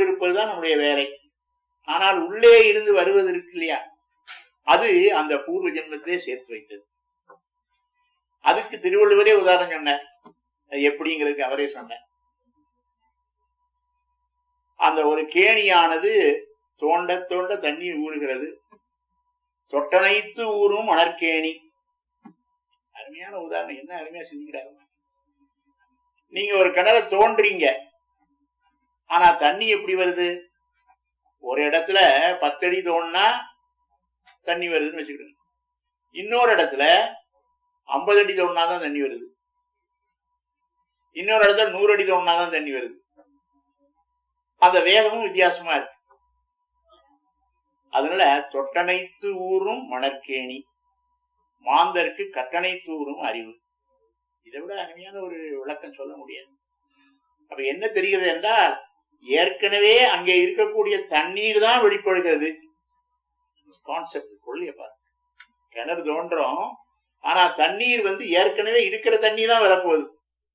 கொண்டிருப்பதுதான் நம்முடைய வேலை ஆனால் உள்ளே இருந்து வருவது இருக்கு இல்லையா அது அந்த பூர்வ ஜென்மத்திலே சேர்த்து வைத்தது அதுக்கு திருவள்ளுவரே உதாரணம் சொன்னார் அது எப்படிங்கிறதுக்கு அவரே சொன்னார் அந்த ஒரு கேணியானது தோண்ட தோண்ட தண்ணி ஊறுகிறது தொட்டனைத்து ஊறும் மணற்கேணி அருமையான உதாரணம் என்ன அருமையா சிந்திக்கிறாரு நீங்க ஒரு கிணற தோன்றீங்க ஆனா தண்ணி எப்படி வருது ஒரு இடத்துல பத்தடி தோண்டினா தண்ணி வருதுன்னு வச்சுக்கிடுங்க இன்னொரு இடத்துல ஐம்பது அடி தோண்டினா தான் தண்ணி வருது இன்னொரு இடத்துல நூறு அடி தோண்டினா தான் தண்ணி வருது அந்த வேகமும் வித்தியாசமா இருக்கு அதனால தொட்டனைத்து ஊறும் மணற்கேணி மாந்தருக்கு கட்டணைத்து ஊறும் அறிவு இதை விட அருமையான ஒரு விளக்கம் சொல்ல முடியாது அப்ப என்ன தெரிகிறது என்றால் ஏற்கனவே அங்கே இருக்கக்கூடிய தண்ணீர் தான் வெளிப்படுகிறது கான்செப்ட் கொள்ளிய பாருங்க கிணறு தோன்றோம் ஆனா தண்ணீர் வந்து ஏற்கனவே இருக்கிற தண்ணி தான் வரப்போகுது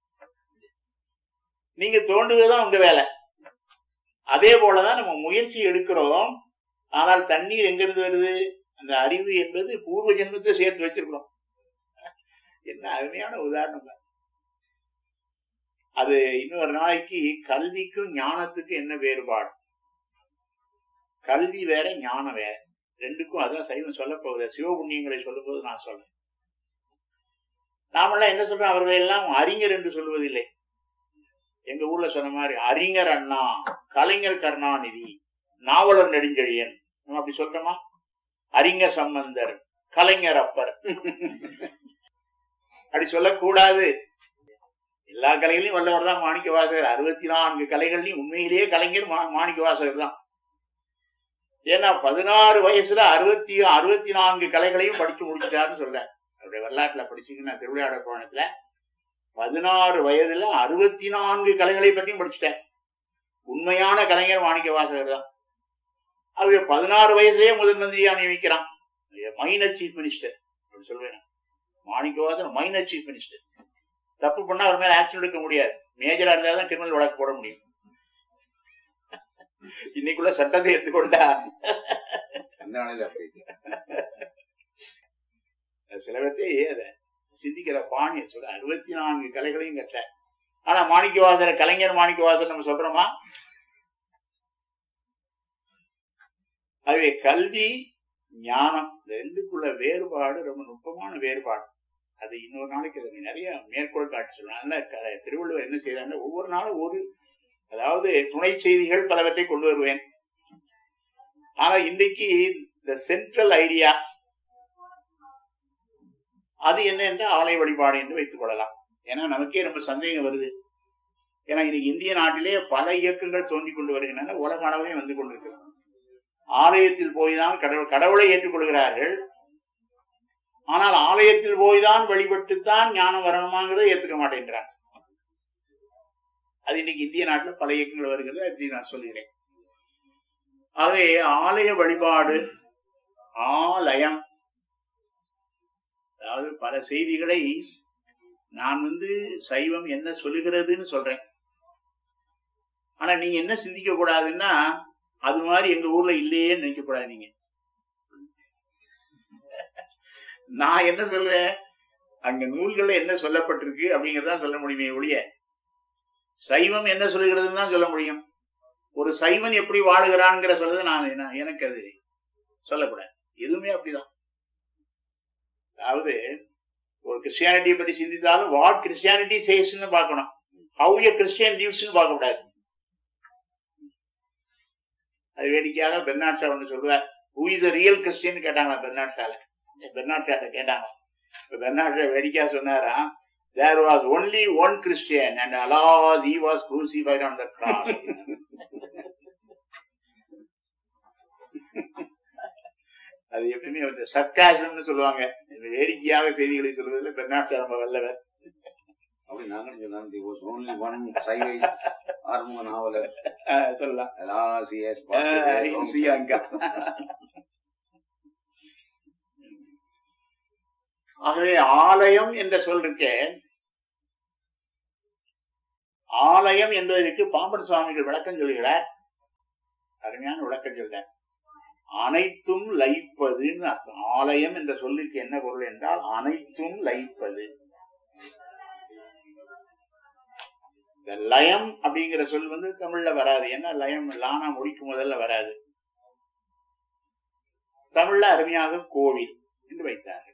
நீங்க தோண்டுவதுதான் உங்க வேலை அதே போலதான் நம்ம முயற்சி எடுக்கிறோம் ஆனால் தண்ணீர் எங்கிருந்து வருது அந்த அறிவு என்பது பூர்வ ஜென்மத்தை சேர்த்து வச்சிருக்கிறோம் என்ன அருமையான உதாரணம் தான். அது இன்னொரு நாளைக்கு கல்விக்கும் ஞானத்துக்கும் என்ன வேறுபாடு கல்வி வேற ஞானம் வேற ரெண்டுக்கும் அதான் சைவம் சொல்ல போகுது சிவபுண்ணியங்களை சொல்லும் போது நான் சொல்றேன் நாமெல்லாம் என்ன சொல்றோம் அவர்கள் எல்லாம் அறிஞர் என்று சொல்வதில்லை எங்க ஊர்ல சொன்ன மாதிரி அறிஞர் அண்ணா கலைஞர் கருணாநிதி நாவலர் நெடுஞ்செழியன் நம்ம அப்படி சொல்றோமா அறிஞர் சம்பந்தர் கலைஞர் அப்பர் அப்படி சொல்லக்கூடாது எல்லா கலைகளையும் வல்லவர் தான் மாணிக்க வாசகர் அறுபத்தி நான்கு கலைகள்லையும் உண்மையிலேயே கலைஞர் மா- மாணிக்க வாசகர் தான் ஏன்னா பதினாறு வயசுல அறுபத்தி அறுபத்தி நான்கு கலைகளையும் படிச்சு முடிச்சிட்டாருன்னு சொல்ல அவருடைய வரலாற்றுல படிச்சீங்கன்னா திருவிளையாடல் புராணத்துல பதினாறு வயதுல அறுபத்தி நான்கு கலைகளை பற்றியும் படிச்சுட்டேன் உண்மையான கலைஞர் மாணிக்க வாசகர் தான் அவங்க பதினாறு வயசுலயே முதல் மந்திரியா நியமிக்கிறான் மைனர் சீஃப் மினிஸ்டர் அப்படி சொல்லுவேன் மாணிக்க வாசகர் மைனர் சீஃப் மினிஸ்டர் தப்பு பண்ணா அவர் மேல ஆக்ஷன் எடுக்க முடியாது மேஜரா இருந்தா தான் கிரிமினல் வழக்கு போட முடியும் இன்னைக்குள்ள சட்டத்தை எடுத்துக்கொண்டா அந்த நாளையில அப்படி சிலவற்றை அத சிந்திக்கிற பாணியை சொல்ல அறுபத்தி நான்கு கலைகளையும் கற்ற ஆனா மாணிக்கவாசர் கலைஞர் மாணிக்கவாசர் நம்ம சொல்றோமா ஆகவே கல்வி ஞானம் இந்த ரெண்டுக்குள்ள வேறுபாடு ரொம்ப நுட்பமான வேறுபாடு அது இன்னொரு நாளைக்கு அதை நிறைய மேற்கோள் காட்டி சொல்லலாம் அதனால க- திருவள்ளுவர் என்ன செய்தாருன்னா ஒவ்வொரு நாளும் ஒரு அதாவது துணை செய்திகள் பலவற்றை கொண்டு வருவேன் ஆனா இன்றைக்கு இந்த சென்ட்ரல் ஐடியா அது என்ன என்றால் ஆலய வழிபாடு என்று வைத்துக் கொள்ளலாம் ஏன்னா நமக்கே ரொம்ப சந்தேகம் வருது ஏன்னா இன்னைக்கு இந்திய நாட்டிலே பல இயக்கங்கள் தோன்றி கொண்டு வருகின்றன உலக அளவிலே வந்து கொண்டிருக்கிறது ஆலயத்தில் போய்தான் கடவுள் கடவுளை ஏற்றுக்கொள்கிறார்கள் ஆனால் ஆலயத்தில் போய்தான் வழிபட்டுத்தான் ஞானம் வரணுமாங்கிறத ஏத்துக்க மாட்டேன்றாங்க அது இன்னைக்கு இந்திய நாட்டில் பல இயக்கங்கள் வருகிறது அப்படி நான் சொல்கிறேன் ஆகவே ஆலய வழிபாடு ஆலயம் அதாவது பல செய்திகளை நான் வந்து சைவம் என்ன சொல்லுகிறதுன்னு சொல்றேன் ஆனா நீங்க என்ன சிந்திக்க கூடாதுன்னா அது மாதிரி எங்க ஊர்ல இல்லையேன்னு நினைக்க கூடாது நீங்க நான் என்ன சொல்றேன் அங்க நூல்கள்ல என்ன சொல்லப்பட்டிருக்கு அப்படிங்கறதா சொல்ல முடியுமே ஒழிய சைவம் என்ன சொல்லுகிறதுன்னு தான் சொல்ல முடியும் ஒரு சைவன் எப்படி வாழுகிறான்ங்கிற சொல்றது நான் என்ன- எனக்கு அது சொல்லக்கூடாது எதுவுமே அப்படிதான் அதாவது ஒரு கிறிஸ்டியானிட்டியை பற்றி சிந்தித்தாலும் வாட் கிறிஸ்டியானிட்டி சேஸ்ன்னு பார்க்கணும் ஹவு எ கிறிஸ்டியன் லிவ்ஸ்னு பார்க்க கூடாது அது வேடிக்கையாக பெர்னாட் ஷா ஒன்று சொல்லுவார் who is a real Christian கேட்டாங்களா பெர்னாட் ஷால பெர்னாட் ஷாட்ட கேட்டாங்க இப்ப பெர்னாட் ஷா வேடிக்கையா சொன்னாரா there was only one Christian and alas he was crucified on the cross அது எப்பயுமே வந்து சர்க்காசம்னு சொல்லுவாங்க வேடிக்கையாக செய்திகளை சொல்வதில் பெர்னாட் ஷா ரொம்ப வல்லவர் அப்படி நாங்களும் சொன்னாலும் தி வாஸ் ஓன்லி ஒன் சைவை ஆறுமுக நாவலர் ஆஹ் சொல்லலாம் எலாசிஎஸ் ஆஹ் ஸ்ரீலங்கா ஆகவே ஆலயம் என்ற சொல் இருக்கே ஆலயம் என்பதற்கு பாம்பன் சுவாமிகள் விளக்கம் சொல்கிறார் அருமையான விளக்கம் சொல்றேன் அனைத்தும் லயிப்பதுன்னு அர்த்தம் ஆலயம் என்ற சொல்லுக்கு என்ன பொருள் என்றால் அனைத்தும் லயிப்பது இந்த லயம் அப்படிங்கிற சொல் வந்து தமிழ்ல வராது ஏன்னா லயம் லானா முடிக்கும் முதல்ல வராது தமிழ்ல அருமையாக கோவில் என்று வைத்தார்கள்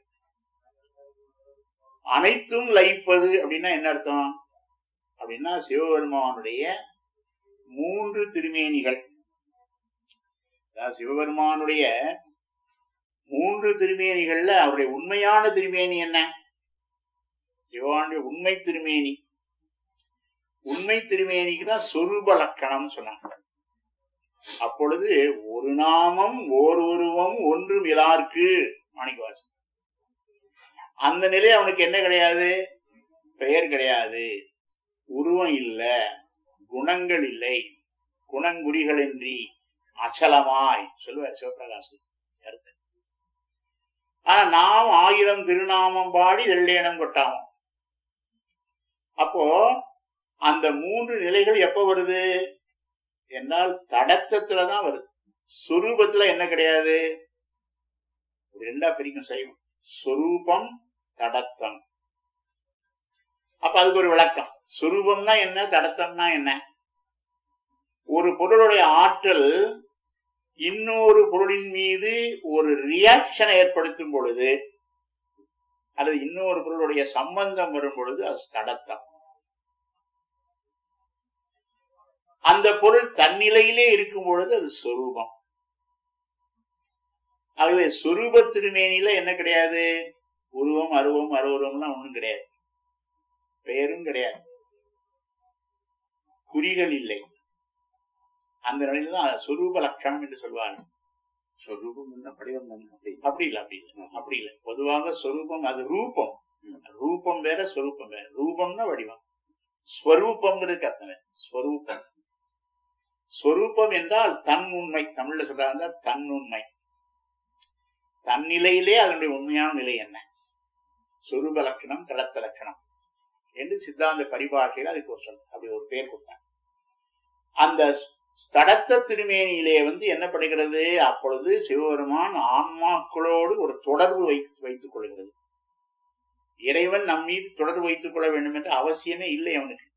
அனைத்தும் லயிப்பது அப்படின்னா என்ன அர்த்தம் அப்படின்னா சிவபெருமானுடைய மூன்று திருமேனிகள் அதாவது சிவபெருமானுடைய மூன்று திருமேனிகள்ல அவருடைய உண்மையான திருமேனி என்ன சிவபானுடைய உண்மை திருமேனி உண்மை திருமேனிக்கு தான் சொரூப லக்கணம் சொன்னாங்க அப்பொழுது ஒரு நாமம் ஓர் உருவம் ஒன்றும் இலார்க்கு மாணிக்கவாசன் அந்த நிலை அவனுக்கு என்ன கிடையாது பெயர் கிடையாது உருவம் இல்ல குணங்கள் இல்லை குணங்குறிகளின்றி அச்சலமாய் சொல்லுவார் சிவபிரகாசு கருத்து ஆனா நாம் ஆயிரம் திருநாமம் பாடி வெள்ளேனம் கொட்டாமம் அப்போ அந்த மூன்று நிலைகள் எப்ப வருது என்றால் தடத்தத்துலதான் வருது சுரூபத்துல என்ன கிடையாது ஒரு ரெண்டா பிரிக்கும் செய்வோம் சொரூபம் தடத்தம் அப்ப அதுக்கு ஒரு விளக்கம் சுரூபம்னா என்ன தடத்தம்னா என்ன ஒரு பொருளுடைய ஆற்றல் இன்னொரு பொருளின் மீது ஒரு ரியாக்ஷனை ஏற்படுத்தும் பொழுது அல்லது இன்னொரு பொருளுடைய சம்பந்தம் வரும் பொழுது அது தடத்தம் அந்த பொருள் தன்னிலையிலே இருக்கும் பொழுது அது சொரூபம் ஆகவே சொரூப திருமேனியில என்ன கிடையாது உருவம் அருவம் அருவரம்லாம் ஒண்ணும் கிடையாது பெயரும் கிடையாது குறிகள் இல்லை அந்த நிலையில தான் சொரூப லட்சணம் என்று சொல்வார்கள் சொரூபம் என்ன படிவம் தானே அப்படி அப்படி இல்லை அப்படி இல்லை அப்படி இல்லை பொதுவாக சொரூபம் அது ரூபம் ரூபம் வேற சொரூபம் வேற ரூபம்னா வடிவம் ஸ்வரூபம்ங்கிறதுக்கு அர்த்தம் வேற. ஸ்வரூபம் ஸ்வரூபம் என்றால் தன் உண்மை தமிழ்ல சொல்றாங்க தன் உண்மை தன்னிலையிலே அதனுடைய உண்மையான நிலை என்ன சொரூப லட்சணம் தடத்த லட்சணம் என்று சித்தாந்த பரிபாஷையில் அதுக்கு ஒரு சொல் அப்படி ஒரு பேர் கொடுத்தாங்க அந்த தடத்த திருமேனியிலே வந்து என்ன படுகிறது அப்பொழுது சிவபெருமான் ஆன்மாக்களோடு ஒரு தொடர்பு வைத்து வைத்துக் கொள்கிறது இறைவன் நம் மீது தொடர்பு வைத்துக் கொள்ள வேண்டும் என்ற அவசியமே இல்லை அவனுக்கு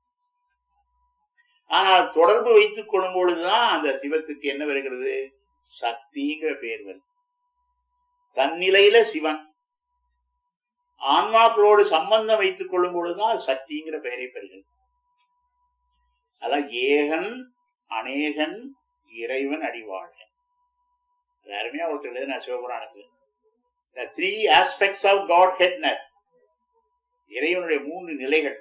ஆனால் தொடர்பு வைத்துக் கொள்ளும் பொழுதுதான் அந்த சிவத்துக்கு என்ன வருகிறது சக்திங்கிற பெயர் வருது தன்னிலையில சிவன் ஆன்மாக்களோடு சம்பந்தம் வைத்துக் கொள்ளும் பொழுதுதான் அது சக்திங்கிற பெயரை பெறுகிறது அதான் ஏகன் அநேகன் இறைவன் அடிவாழ அது அருமையா ஒருத்தர் எழுதின சிவபுராணத்துல the three aspects of God ஹெட்னர் இறைவனுடைய மூன்று நிலைகள்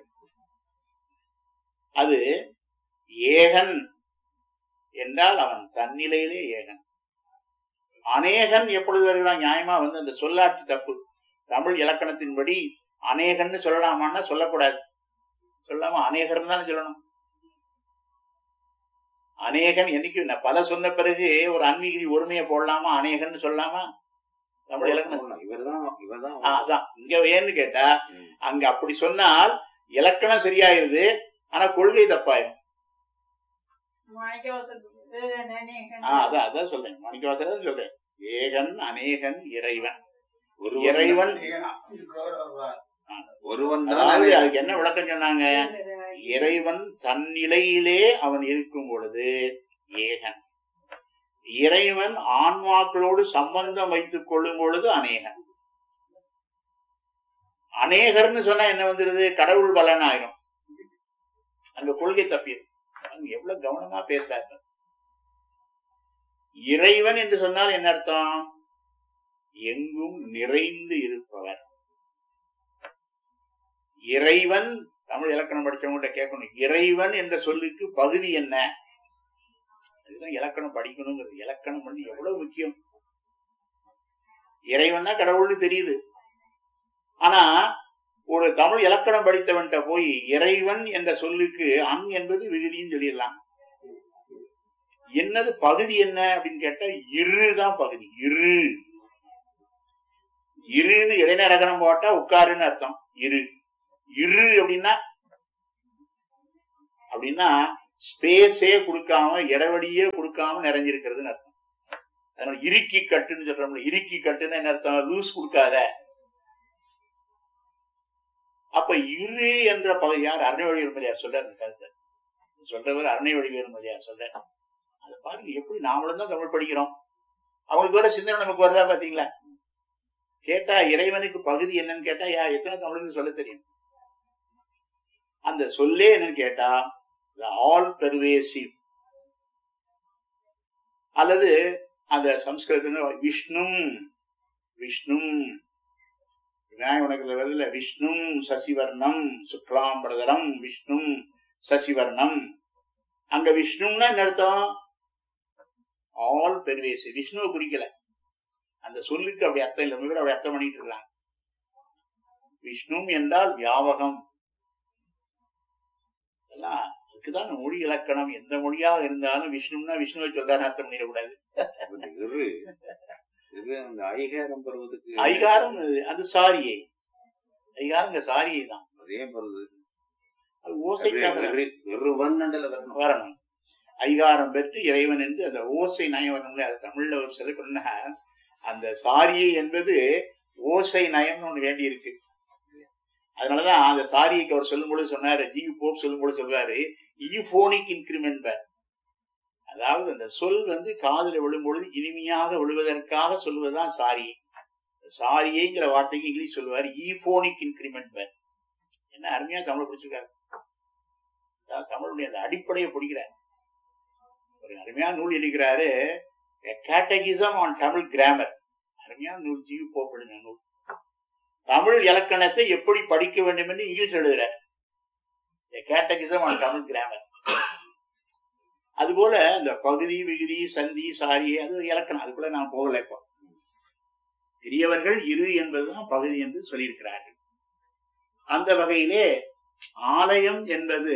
அது ஏகன் என்றால் அவன் தன்னிலையிலே ஏகன் அநேகன் எப்பொழுது வருகிறான் நியாயமா வந்து அந்த சொல்லாட்சி தப்பு தமிழ் இலக்கணத்தின்படி அநேகன்னு சொல்லலாமான்னா சொல்லக்கூடாது சொல்லாம அநேகர்னு தானே சொல்லணும் அநேகன் என்னைக்கு நான் பல சொன்ன பிறகு ஒரு அன்மீகதி ஒருமையை போடலாமா அநேகன்னு சொல்லலாமா தமிழ் இலக்கணம் இவர்தான் இவர்தான் ஆ, அதான் இங்க ஏன்னு கேட்டா அங்க அப்படி சொன்னால் இலக்கணம் சரியாயிருது ஆனா கொள்கை தப்பாயிரும் மாணிக்கவாசல் சொல்றது அநேகன். ஆ, அதான் அதான் சொல்றேன் மணிக்கவாசல சொல்றேன் ஏகன் அநேகன் இறைவன் ஒருவன் இறைவன் ஒருவன் அதாவது தான் அதுக்கு என்ன விளக்கம் சொன்னாங்க இறைவன் தன்னிலையிலே அவன் இருக்கும் பொழுது ஏகன் இறைவன் ஆன்மாக்களோடு சம்பந்தம் வைத்துக் கொள்ளும் பொழுது அநேகன் அநேகர்னு சொன்னா என்ன வந்துடுது கடவுள் பலன் ஆயிரும் அங்க கொள்கை தப்பியது அங்க எவ்வளவு கவனமா பேசுறாரு இறைவன் என்று சொன்னால் என்ன அர்த்தம் எங்கும் நிறைந்து இருப்பவர் இறைவன் தமிழ் இலக்கணம் படிச்சவங்ககிட்ட கேட்கணும் இறைவன் என்ற சொல்லுக்கு பகுதி என்ன அதுதான் இலக்கணம் படிக்கணுங்கிறது இலக்கணம் வந்து எவ்வளவு முக்கியம் இறைவன் தான் கடவுள்னு தெரியுது ஆனா ஒரு தமிழ் இலக்கணம் படித்தவன்கிட்ட போய் இறைவன் என்ற சொல்லுக்கு அன் என்பது விகுதின்னு சொல்லிடலாம் என்னது பகுதி என்ன அப்படின்னு கேட்டா இரு தான் பகுதி இரு இருன்னு இடைநரகணம் போட்டா உட்காருன்னு அர்த்தம் இரு இரு அப்படின்னா அப்படின்னா ஸ்பேஸே கொடுக்காம இடைவெளியே கொடுக்காம நிறைஞ்சிருக்கிறதுன்னு அர்த்தம் அதனால இறுக்கி கட்டுன்னு சொல்றோம்ல இறுக்கி கட்டுன்னு என்ன அர்த்தம் லூஸ் கொடுக்காத அப்ப இரு என்ற பகுதி யார் அரணை வழி பெருமதியார் சொல்றார் அந்த கருத்தை சொல்றவர் அரணை வழி பெருமதியார் சொல்றார் அது பாருங்க எப்படி நாமளும் தான் தமிழ் படிக்கிறோம் அவங்களுக்கு வர சிந்தனை நமக்கு வருதா பாத்தீங்களா கேட்டா இறைவனுக்கு பகுதி என்னன்னு கேட்டா யா எத்தனை தமிழுக்கு சொல்ல தெரியும் அந்த சொல்லே என்னன்னு கேட்டா ஆல் பெர்வேசிவ் அல்லது அந்த சம்ஸ்கிருதத்துல விஷ்ணும் விஷ்ணும் விநாயக வணக்கத்துல வருதுல விஷ்ணும் சசிவர்ணம் சுக்லாம்பரதரம் விஷ்ணும் சசிவர்ணம் அங்க விஷ்ணுன்னா என்ன அர்த்தம் ஆல் பெர்வேசி விஷ்ணுவை குறிக்கல அந்த சொல்லுக்கு அப்படி அர்த்தம் இல்லை பேர் அப்படி அர்த்தம் பண்ணிட்டு இருக்காங்க விஷ்ணு என்றால் வியாபகம் எல்லாம் அதுக்குதான் மொழி இலக்கணம் எந்த மொழியாக இருந்தாலும் விஷ்ணுன்னா விஷ்ணுவை சொல்றாரு அர்த்தம் பண்ணிடக்கூடாது இந்த இரு இரு அந்த ஐகாரம் பெறுவதற்கு ஐகாரம் அது- அது சாரியை ஐகாரம் இங்க சாரியை தான் அதே பெறுது அது ஓசைக்காக இருவன்னண்டல வரணும் வரணும் ஐகாரம் பெற்று இறைவன் என்று அந்த ஓசை நயம் வரணும்ல அது தமிழ்ல ஒரு சில சொன்ன அந்த சாரியை என்பது ஓசை நயம்னு ஒண்ணு வேண்டி இருக்கு அதனாலதான் அந்த சாரிக்கு அவர் சொல்லும்போது சொன்னாரு ஜி போப் சொல்லும்போது சொல்வாரு ஈபோனிக் இன்கிரிமெண்ட் பேர் அதாவது அந்த சொல் வந்து காதுல விழும்பொழுது இனிமையாக விழுவதற்காக சொல்வதுதான் சாரி சாரியைங்கிற வார்த்தைக்கு இங்கிலீஷ் சொல்லுவாரு ஈபோனிக் இன்கிரிமெண்ட் பேர் என்ன அருமையா தமிழ் பிடிச்சிருக்காரு அதாவது தமிழுடைய அந்த அடிப்படையை பிடிக்கிறார் ஒரு அருமையான நூல் எழுதுகிறாரு கேட்டகிசம் ஆன் தமிழ் கிராமர் அருமையான நூல் ஜீவி போப்படுன நூல் தமிழ் இலக்கணத்தை எப்படி படிக்க வேண்டும் என்று இங்கிலீஷ் எழுதுறார் கேட்டகிசம் ஆன் தமிழ் கிராமர் அதுபோல இந்த பகுதி விகுதி சந்தி சாரி அது ஒரு இலக்கணம் அதுக்குள்ள நான் போகல இப்போ பெரியவர்கள் இரு என்பதுதான் பகுதி என்று சொல்லியிருக்கிறார்கள் அந்த வகையிலே ஆலயம் என்பது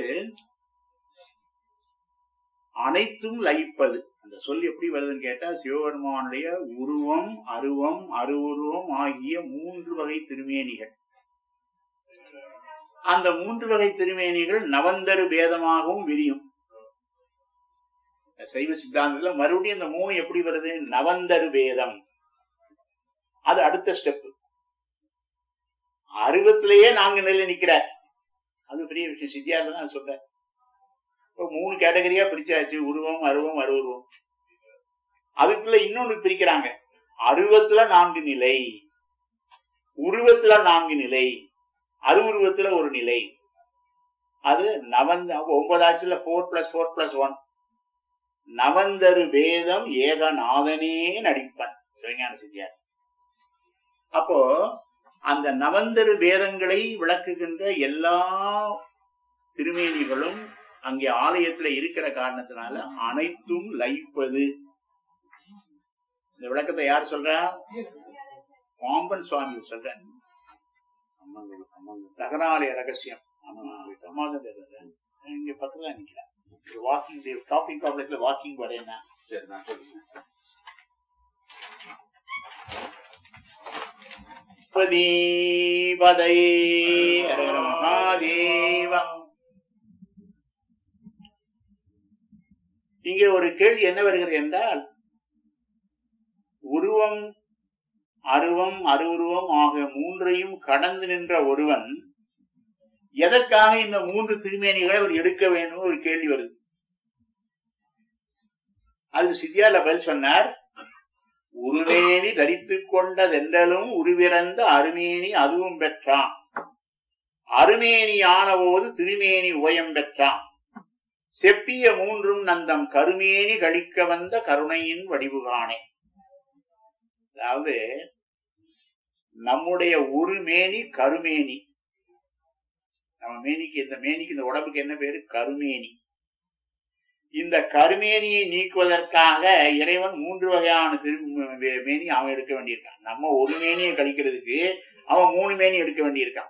அனைத்தும் லயிப்பது அந்த சொல் எப்படி வருதுன்னு கேட்டா சிவபெருமானுடைய உருவம் அருவம் அருவுருவம் ஆகிய மூன்று வகை திருமேனிகள் அந்த மூன்று வகை திருமேனிகள் நவந்தரு பேதமாகவும் விரியும் சைவ சித்தாந்தத்துல மறுபடியும் அந்த மூணு எப்படி வருது நவந்தரு பேதம் அது அடுத்த ஸ்டெப் அருவத்திலேயே நான்கு நிலை நிக்கிறார் அது பெரிய விஷயம் சித்தியார்ல தான் சொல்ற இப்போ மூணு கேட்டகரியா பிரிச்சாச்சு உருவம் அருவம் அருவுருவம் அதுக்குள்ள இன்னொன்னு பிரிக்கிறாங்க அருவத்துல நான்கு நிலை உருவத்துல நான்கு நிலை அருவுருவத்துல ஒரு நிலை அது நவந்த ஒன்பதாச்சுல four plus four plus one நவந்தரு வேதம் ஏகநாதனே நடிப்பன் சிவஞான சித்தியார் அப்போ அந்த நவந்தரு வேதங்களை விளக்குகின்ற எல்லா திருமேனிகளும் அங்கே ஆலயத்துல இருக்கிற காரணத்தினால அனைத்தும் லயிப்பது இந்த விளக்கத்தை யார் சொல்றா பாம்பன் சுவாமி சொல்ற அம்மங்கள் அம்மங்கள் தகராலய ரகசியம் ஆமா அம்மாங்க தெரியுது. இங்க பக்கத்துல நிக்கிறேன் வாக்கிங் ஷாப்பிங் காம்ப்ளெக்ஸ்ல வாக்கிங் வரேன்னா சரி நான் சொல்றேன் பதீபதை ஹரஹர மகாதேவா இங்கே ஒரு கேள்வி என்ன வருகிறது என்றால் உருவம் அருவம் அருவுருவம் ஆகிய மூன்றையும் கடந்து நின்ற ஒருவன் எதற்காக இந்த மூன்று திருமேனிகளை அவர் எடுக்க வேண்டும் ஒரு கேள்வி வருது அதுக்கு சித்தியார்ல பதில் சொன்னார் உருமேனி தரித்துக் கொண்டதென்றலும் உருவிறந்த அருமேனி அதுவும் பெற்றான் அருமேனி ஆனபோது திருமேனி உபயம் பெற்றான் செப்பிய மூன்றும் நந்தம் கருமேனி கழிக்க வந்த கருணையின் வடிவுகானே அதாவது நம்முடைய ஒரு மேனி கருமேனி நம்ம மேனிக்கு இந்த மேனிக்கு இந்த உடம்புக்கு என்ன பேரு கருமேனி இந்த கருமேனியை நீக்குவதற்காக இறைவன் மூன்று வகையான திரு மே- மேனி அவன் எடுக்க வேண்டியிருக்கான் நம்ம ஒரு மேனியை கழிக்கிறதுக்கு அவன் மூணு மேனி எடுக்க வேண்டியிருக்கான்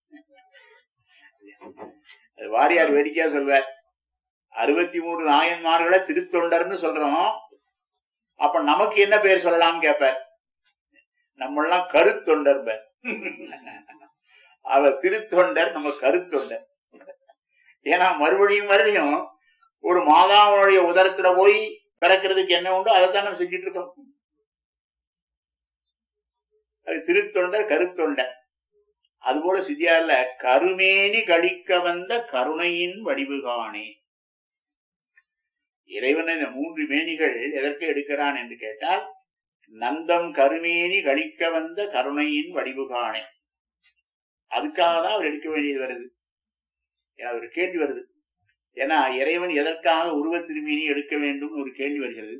அது வாரியார் வேடிக்கையா சொல்வார் அறுபத்தி மூணு நாயன்மார்களை திருத்தொண்டர்னு சொல்றோம் அப்ப நமக்கு என்ன பேர் சொல்லலாம் கேட்பார் நம்மெல்லாம் கருத்தொண்டர் பேர் அவர் திருத்தொண்டர் நம்ம கருத்தொண்டர் ஏன்னா மறுபடியும் மறுபடியும் ஒரு மாதாவுடைய உதரத்துல போய் பிறக்கிறதுக்கு என்ன உண்டோ அதைத்தான் நம்ம செஞ்சுட்டு இருக்கோம் அது திருத்தொண்டர் கருத்தொண்டர் அதுபோல சித்தியார்ல கருமேனி கழிக்க வந்த கருணையின் வடிவு காணே இறைவன் இந்த மூன்று மேனிகள் எதற்கு எடுக்கிறான் என்று கேட்டால் நந்தம் கருமேனி கழிக்க வந்த கருணையின் வடிவு காணே அதுக்காக தான் அவர் எடுக்க வேண்டியது வருது ஏன்னா ஒரு கேள்வி வருது ஏன்னா இறைவன் எதற்காக உருவத் திருமேனி எடுக்க வேண்டும் ஒரு கேள்வி வருகிறது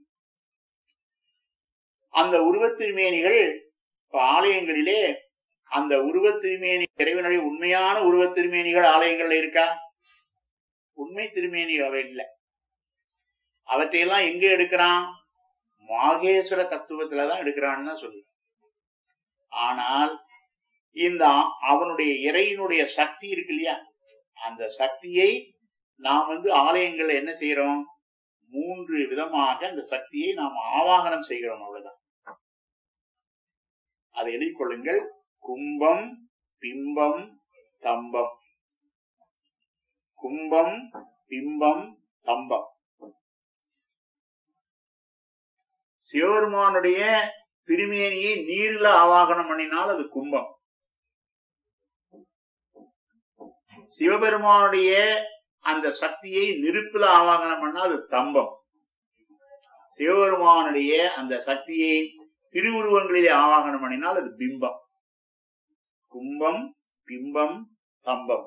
அந்த உருவத் திருமேனிகள் இப்ப ஆலயங்களிலே அந்த உருவத் திருமேனி இறைவனுடைய உண்மையான உருவத் திருமேனிகள் ஆலயங்கள்ல இருக்கா உண்மை திருமேனிகள் அவை இல்லை அவற்றையெல்லாம் எங்க எடுக்கிறான் மாகேஸ்வர தத்துவத்துலதான் எடுக்கிறான்னு தான் சொல்லு ஆனால் இந்த அவனுடைய இறையினுடைய சக்தி இருக்கு இல்லையா அந்த சக்தியை நாம் வந்து ஆலயங்கள்ல என்ன செய்யறோம் மூன்று விதமாக அந்த சக்தியை நாம் ஆவாகனம் செய்கிறோம் அவ்வளவுதான் அதை எழுதிக் கொள்ளுங்கள் கும்பம் பிம்பம் தம்பம் கும்பம் பிம்பம் தம்பம் சிவபெருமானுடைய திருமேனியை நீரில் ஆவாகனம் பண்ணினால் அது கும்பம் சிவபெருமானுடைய அந்த சக்தியை நெருப்பில் ஆவாகனம் பண்ணால் அது தம்பம் சிவபெருமானுடைய அந்த சக்தியை திருவுருவங்களிலே ஆவாகனம் பண்ணினால் அது பிம்பம் கும்பம் பிம்பம் தம்பம்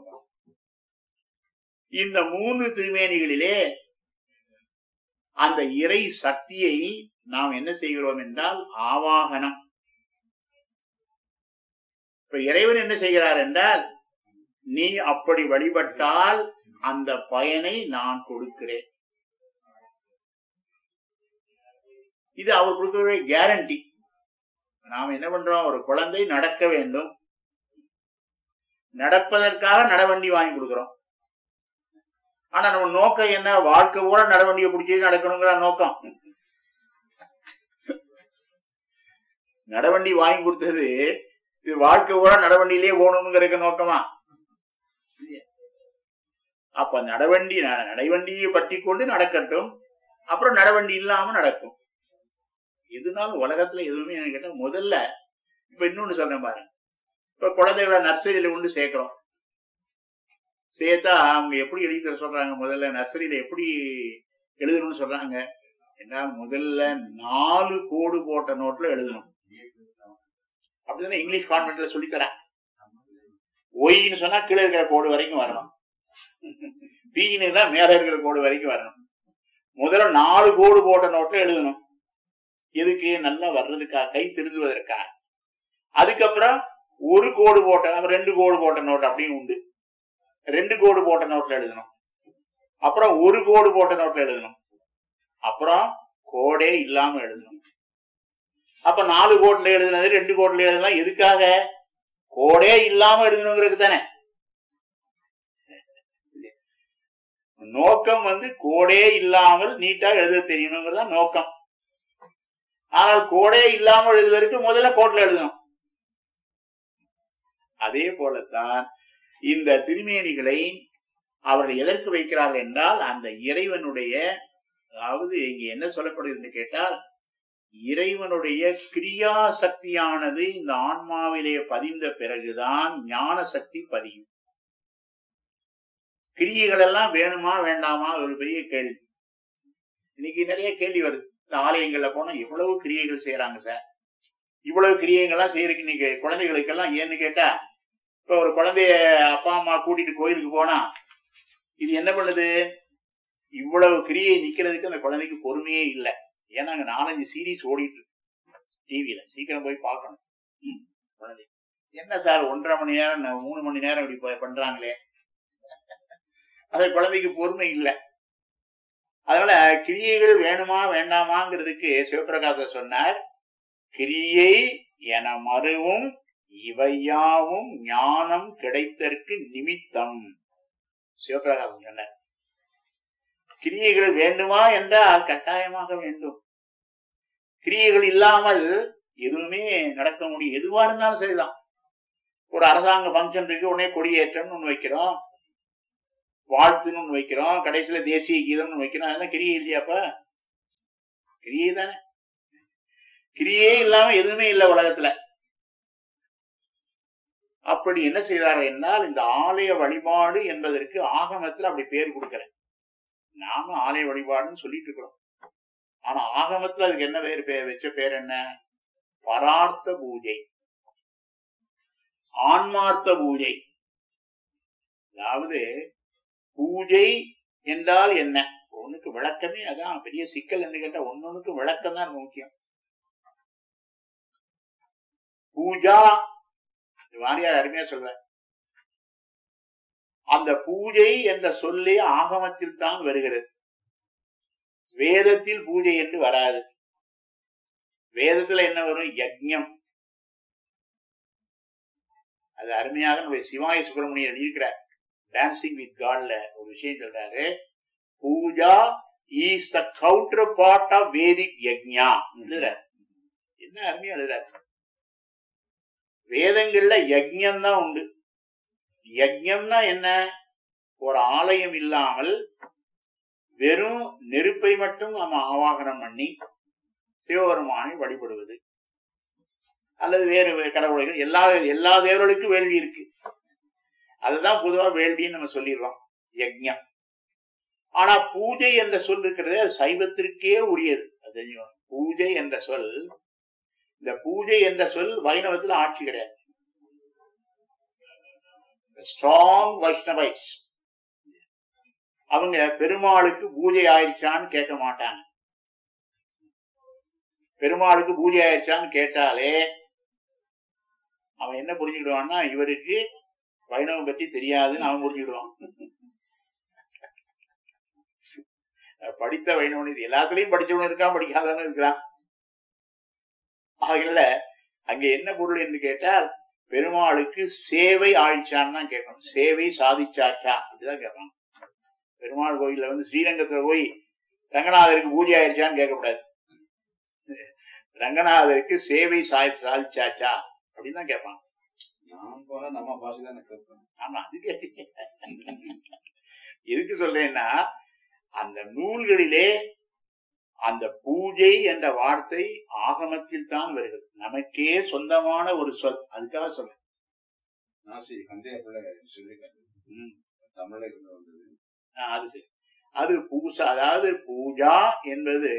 இந்த மூன்று திருமேனிகளிலே அந்த இறை சக்தியை நாம் என்ன செய்கிறோம் என்றால் ஆவாகனம் இப்ப இறைவன் என்ன செய்கிறார் என்றால் நீ அப்படி வழிபட்டால் அந்த பயனை நான் கொடுக்கிறேன் இது அவர் கொடுக்கிற கேரண்டி நாம் என்ன பண்றோம் ஒரு குழந்தை நடக்க வேண்டும் நடப்பதற்காக நடவண்டி வாங்கி கொடுக்கிறோம் ஆனா நம்ம நோக்கம் என்ன வாழ்க்கை கூட நடவண்டியை பிடிச்சி நடக்கணுங்கிற நோக்கம் நடவண்டி வாங்கி கொடுத்தது இது வாழ்க்கை கூட நடவண்டியிலே ஓடணுங்கிறதுக்கு நோக்கமா அப்ப நடவண்டி ந- நடைவண்டியை பற்றி கொண்டு நடக்கட்டும் அப்புறம் நடவண்டி இல்லாம நடக்கும் எதுனாலும் உலகத்துல எதுவுமே எனக்கு கேட்டா முதல்ல இப்ப இன்னொன்னு சொல்றேன் பாருங்க இப்ப குழந்தைகளை நர்சரியில கொண்டு சேர்க்கிறோம் சேர்த்தா அவங்க எப்படி எழுதி தர சொல்றாங்க முதல்ல நர்சரியில எப்படி எழுதணும்னு சொல்றாங்க என்ன முதல்ல நாலு கோடு போட்ட நோட்ல எழுதணும் அப்படிதானே இங்கிலீஷ் கான்வென்ட்ல சொல்லித்தரேன் ஒய்ன்னு சொன்னா கீழே இருக்கிற கோடு வரைக்கும் வரணும் பீன்னு தான் மேல இருக்கிற கோடு வரைக்கும் வரணும் முதல்ல நாலு கோடு போட்ட நோட்ல எழுதணும் எதுக்கு நல்லா வர்றதுக்கா கை திருந்துவதற்கா அதுக்கப்புறம் ஒரு கோடு போட்ட அப்புறம் ரெண்டு கோடு போட்ட நோட் அப்படியும் உண்டு ரெண்டு கோடு போட்ட நோட்ல எழுதணும் அப்புறம் ஒரு கோடு போட்ட நோட்ல எழுதணும் அப்புறம் கோடே இல்லாம எழுதணும் அப்ப நாலு கோட்ல எழுதுனது ரெண்டு கோட்ல எழுதலாம் எதுக்காக கோடே இல்லாம எழுதணுங்கிறது தானே நோக்கம் வந்து கோடே இல்லாமல் நீட்டா எழுத தெரியணுங்கிறது தான் நோக்கம் ஆனால் கோடே இல்லாமல் எழுதுவதற்கு முதல்ல கோட்ல எழுதணும் அதே போலத்தான் இந்த திருமேனிகளை அவர்கள் எதற்கு வைக்கிறார்கள் என்றால் அந்த இறைவனுடைய அதாவது இங்க என்ன சொல்லப்படுகிறது என்று கேட்டால் இறைவனுடைய கிரியா சக்தியானது இந்த ஆன்மாவிலே பதிந்த பிறகுதான் ஞான சக்தி பதியும் கிரியைகள் எல்லாம் வேணுமா வேண்டாமா ஒரு பெரிய கேள்வி இன்னைக்கு நிறைய கேள்வி வருது இந்த ஆலயங்கள்ல போனா எவ்வளவு கிரியைகள் செய்யறாங்க சார் இவ்வளவு கிரியைகள்லாம் செய்யறதுக்கு இன்னைக்கு குழந்தைகளுக்கெல்லாம் ஏன்னு கேட்டா இப்ப ஒரு குழந்தைய அப்பா அம்மா கூட்டிட்டு கோயிலுக்கு போனா இது என்ன பண்ணுது இவ்வளவு கிரியை நிக்கிறதுக்கு அந்த குழந்தைக்கு பொறுமையே இல்லை ஏன்னா அங்க நாலஞ்சு சீரீஸ் ஓடிட்டு இருக்கு டிவியில சீக்கிரம் போய் பார்க்கணும் ம், குழந்தை என்ன சார் ஒன்றரை மணி நேரம் ந- மூணு மணி நேரம் இப்படி ப- பண்றாங்களே அந்த குழந்தைக்கு பொறுமை இல்லை அதனால கிரியைகள் வேணுமா வேண்டாமாங்கிறதுக்கு சிவபிரகாசர் சொன்னார் கிரியை என மறுவும் இவையாவும் ஞானம் கிடைத்தற்கு நிமித்தம் சிவபிரகாசம் சொன்னார் கிரியைகள் வேண்டுமா என்றால் கட்டாயமாக வேண்டும் கிரியைகள் இல்லாமல் எதுவுமே நடக்க முடியும் எதுவா இருந்தாலும் சரிதான் ஒரு அரசாங்க ஃபங்க்ஷன் இருக்கு உடனே கொடியேற்றம்னு ஒண்ணு வைக்கிறோம் வாழ்த்துன்னு ஒண்ணு வைக்கிறோம் கடைசியில தேசிய கீதம்னு வைக்கிறோம் அதெல்லாம் கிரியை இல்லையாப்பா கிரியை தானே கிரியே இல்லாம எதுவுமே இல்லை உலகத்துல அப்படி என்ன செய்தார்கள் என்றால் இந்த ஆலய வழிபாடு என்பதற்கு ஆகமத்துல அப்படி பேர் கொடுக்கல நாம ஆலய வழிபாடுன்னு சொல்லிட்டு இருக்கிறோம் ஆனா ஆகமத்துல அதுக்கு என்ன பேர் பேர் வச்ச பேர் என்ன பரார்த்த பூஜை ஆன்மார்த்த பூஜை அதாவது பூஜை என்றால் என்ன ஒண்ணுக்கு விளக்கமே அதான் பெரிய சிக்கல் என்ன கேட்டா ஒன்னொன்னுக்கு விளக்கம் தான் முக்கியம் பூஜா வாரியார் அருமையா சொல்வார் அந்த பூஜை என்ற சொல்லே ஆகமத்தில் தான் வருகிறது வேதத்தில் பூஜை என்று வராது வேதத்துல என்ன வரும் யஜ்ஞம் அது அருமையாக நம்முடைய சிவாய சுப்பிரமணியர் எழுதியிருக்கிறார் டான்சிங் வித் காட்ல ஒரு விஷயம் சொல்றாரு puja is the counter part of Vedic yajna எழுதுறார் என்ன அருமையா எழுதுறாரு வேதங்கள்ல யஜ்ஞம் தான் உண்டு யஜ்ஞம்னா என்ன ஒரு ஆலயம் இல்லாமல் வெறும் நெருப்பை மட்டும் நம்ம ஆவாகனம் பண்ணி சிவபெருமானை வழிபடுவது அல்லது வேறு வேறு கடவுள்கள் எல்லா எல்லா தேவர்களுக்கும் வேள்வி இருக்கு அதுதான் பொதுவா வேள்வின்னு நம்ம சொல்லிடுறோம் யஜ்ஞம் ஆனா பூஜை என்ற சொல் இருக்கிறதே அது சைவத்திற்கே உரியது அது தெரிஞ்சுக்கணும். பூஜை என்ற சொல் இந்த பூஜை என்ற சொல் வைணவத்துல ஆட்சி கிடையாது ஸ்ட்ராங் வைஷ்ணவைட்ஸ் அவங்க பெருமாளுக்கு பூஜை ஆயிடுச்சான்னு கேட்க மாட்டாங்க பெருமாளுக்கு பூஜை ஆயிடுச்சான்னு கேட்டாலே அவன் என்ன புரிஞ்சுக்கிடுவான்னா இவருக்கு வைணவம் பற்றி தெரியாதுன்னு அவன் புரிஞ்சுக்கிடுவான் படித்த வைணவன் இது எல்லாத்துலயும் படிச்சவனும் இருக்கான் படிக்காதவனும் இருக்கிறான் ஆகல அங்க என்ன பொருள் என்று கேட்டால் பெருமாளுக்கு சேவை ஆயிடுச்சான்னு தான் கேட்கணும் சேவை சாதிச்சாச்சா அப்படிதான் கேட்பாங்க பெருமாள் கோயில்ல வந்து ஸ்ரீரங்கத்துல போய் ரங்கநாதருக்கு பூஜை ஆயிடுச்சான்னு கேட்கக்கூடாது ரங்கநாதருக்கு சேவை சாதி சாதிச்சாச்சா அப்படின்னு தான் கேட்பாங்க நான் போனா நம்ம பாஷை தானே கேட்பேன் ஆமா அது கேட்டீங்க எதுக்கு சொல்றேன்னா அந்த நூல்களிலே அந்த பூஜை என்ற வார்த்தை ஆகமத்தில் தான் வருகிறது நமக்கே சொந்தமான ஒரு சொல் அதுக்காக சொல்றேன் நாசி கந்தைய பிள்ளை சொல்லிருக்காரு ம். தமிழ்ல இருந்து வந்தது ஆ, அது சரி அது பூசா அதாவது பூஜா என்பது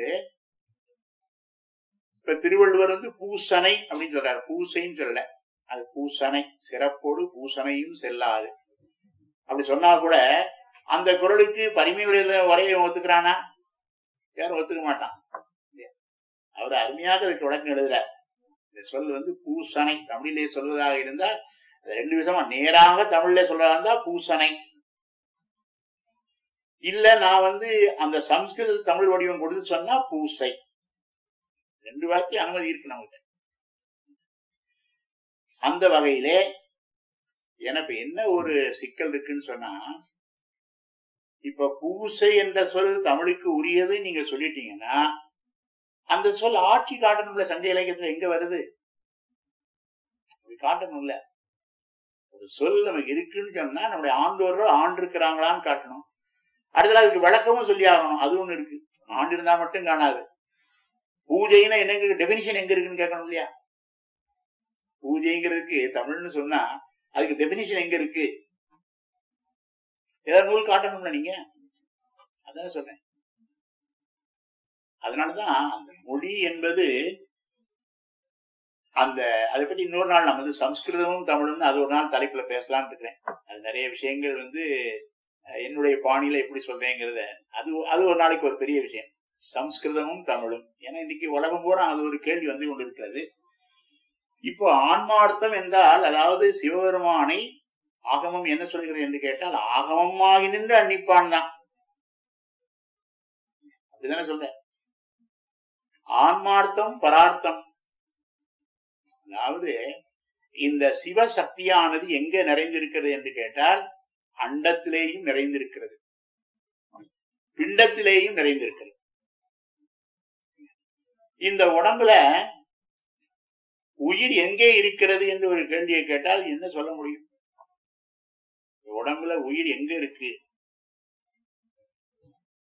இப்ப திருவள்ளுவர் வந்து பூசனை அப்படின்னு சொல்றாரு பூசைன்னு சொல்லல அது பூசனை சிறப்போடு பூசனையும் செல்லாது அப்படி சொன்னா கூட அந்த குரலுக்கு பரிமையில வரைய ஒத்துக்கிறானா யாரும் ஒத்துக்க மாட்டான் அவர் அருமையாக அதுக்கு விளக்கம் எழுதுறார் இந்த சொல் வந்து பூசனை தமிழிலே சொல்வதாக இருந்தா அது ரெண்டு விதமா நேராக தமிழ்ல சொல்றதா இருந்தா பூசனை இல்ல நான் வந்து அந்த சம்ஸ்கிருத தமிழ் வடிவம் கொடுத்து சொன்னா பூசை ரெண்டு வார்த்தை அனுமதி இருக்கு நமக்கு அந்த வகையிலே எனக்கு என்ன ஒரு சிக்கல் இருக்குன்னு சொன்னா இப்ப பூசை என்ற சொல் தமிழுக்கு உரியது நீங்க சொல்லிட்டீங்கன்னா அந்த சொல் ஆட்சி காட்டணும்ல சங்க இலக்கியத்துல எங்க வருது அப்படி காட்டணும்ல ஒரு சொல் நமக்கு இருக்குன்னு சொன்னா நம்முடைய ஆண்டோர்கள் ஆண்டு இருக்கிறாங்களான்னு காட்டணும் அடுத்தது அதுக்கு விளக்கமும் சொல்லி ஆகணும் அது ஒண்ணு இருக்கு ஆண்டு இருந்தா மட்டும் காணாது பூஜைன்னா என்ன டெபினிஷன் எங்க இருக்குன்னு கேட்கணும் இல்லையா பூஜைங்கிறதுக்கு தமிழ்னு சொன்னா அதுக்கு டெபினிஷன் எங்க இருக்கு ஏதாவது நூல் காட்டணும்ல நீங்க அதான் சொல்றேன் அதனாலதான் அந்த மொழி என்பது அந்த அதை பத்தி இன்னொரு நாள் நம்ம வந்து சம்ஸ்கிருதமும் தமிழும் அது ஒரு நாள் தலைப்புல பேசலாம்னு இருக்கிறேன் அது நிறைய விஷயங்கள் வந்து அஹ், என்னுடைய பாணியில எப்படி சொல்றேங்கிறத அது அது ஒரு நாளைக்கு ஒரு பெரிய விஷயம் சம்ஸ்கிருதமும் தமிழும் ஏன்னா இன்னைக்கு உலகம் பூரா அது ஒரு கேள்வி வந்து கொண்டிருக்கிறது இப்போ ஆன்மார்த்தம் என்றால் அதாவது சிவபெருமானை ஆகமம் என்ன சொல்கிறது என்று கேட்டால் ஆகமமாகி நின்று அன்னிப்பான் தான் அப்படிதானே சொல்ற ஆன்மார்த்தம் பரார்த்தம் அதாவது இந்த சிவசக்தியானது எங்க நிறைந்திருக்கிறது என்று கேட்டால் அண்டத்திலேயும் நிறைந்திருக்கிறது பிண்டத்திலேயும் நிறைந்திருக்கிறது இந்த உடம்புல உயிர் எங்கே இருக்கிறது என்று ஒரு கேள்வியை கேட்டால் என்ன சொல்ல முடியும் இந்த உடம்புல உயிர் எங்க இருக்கு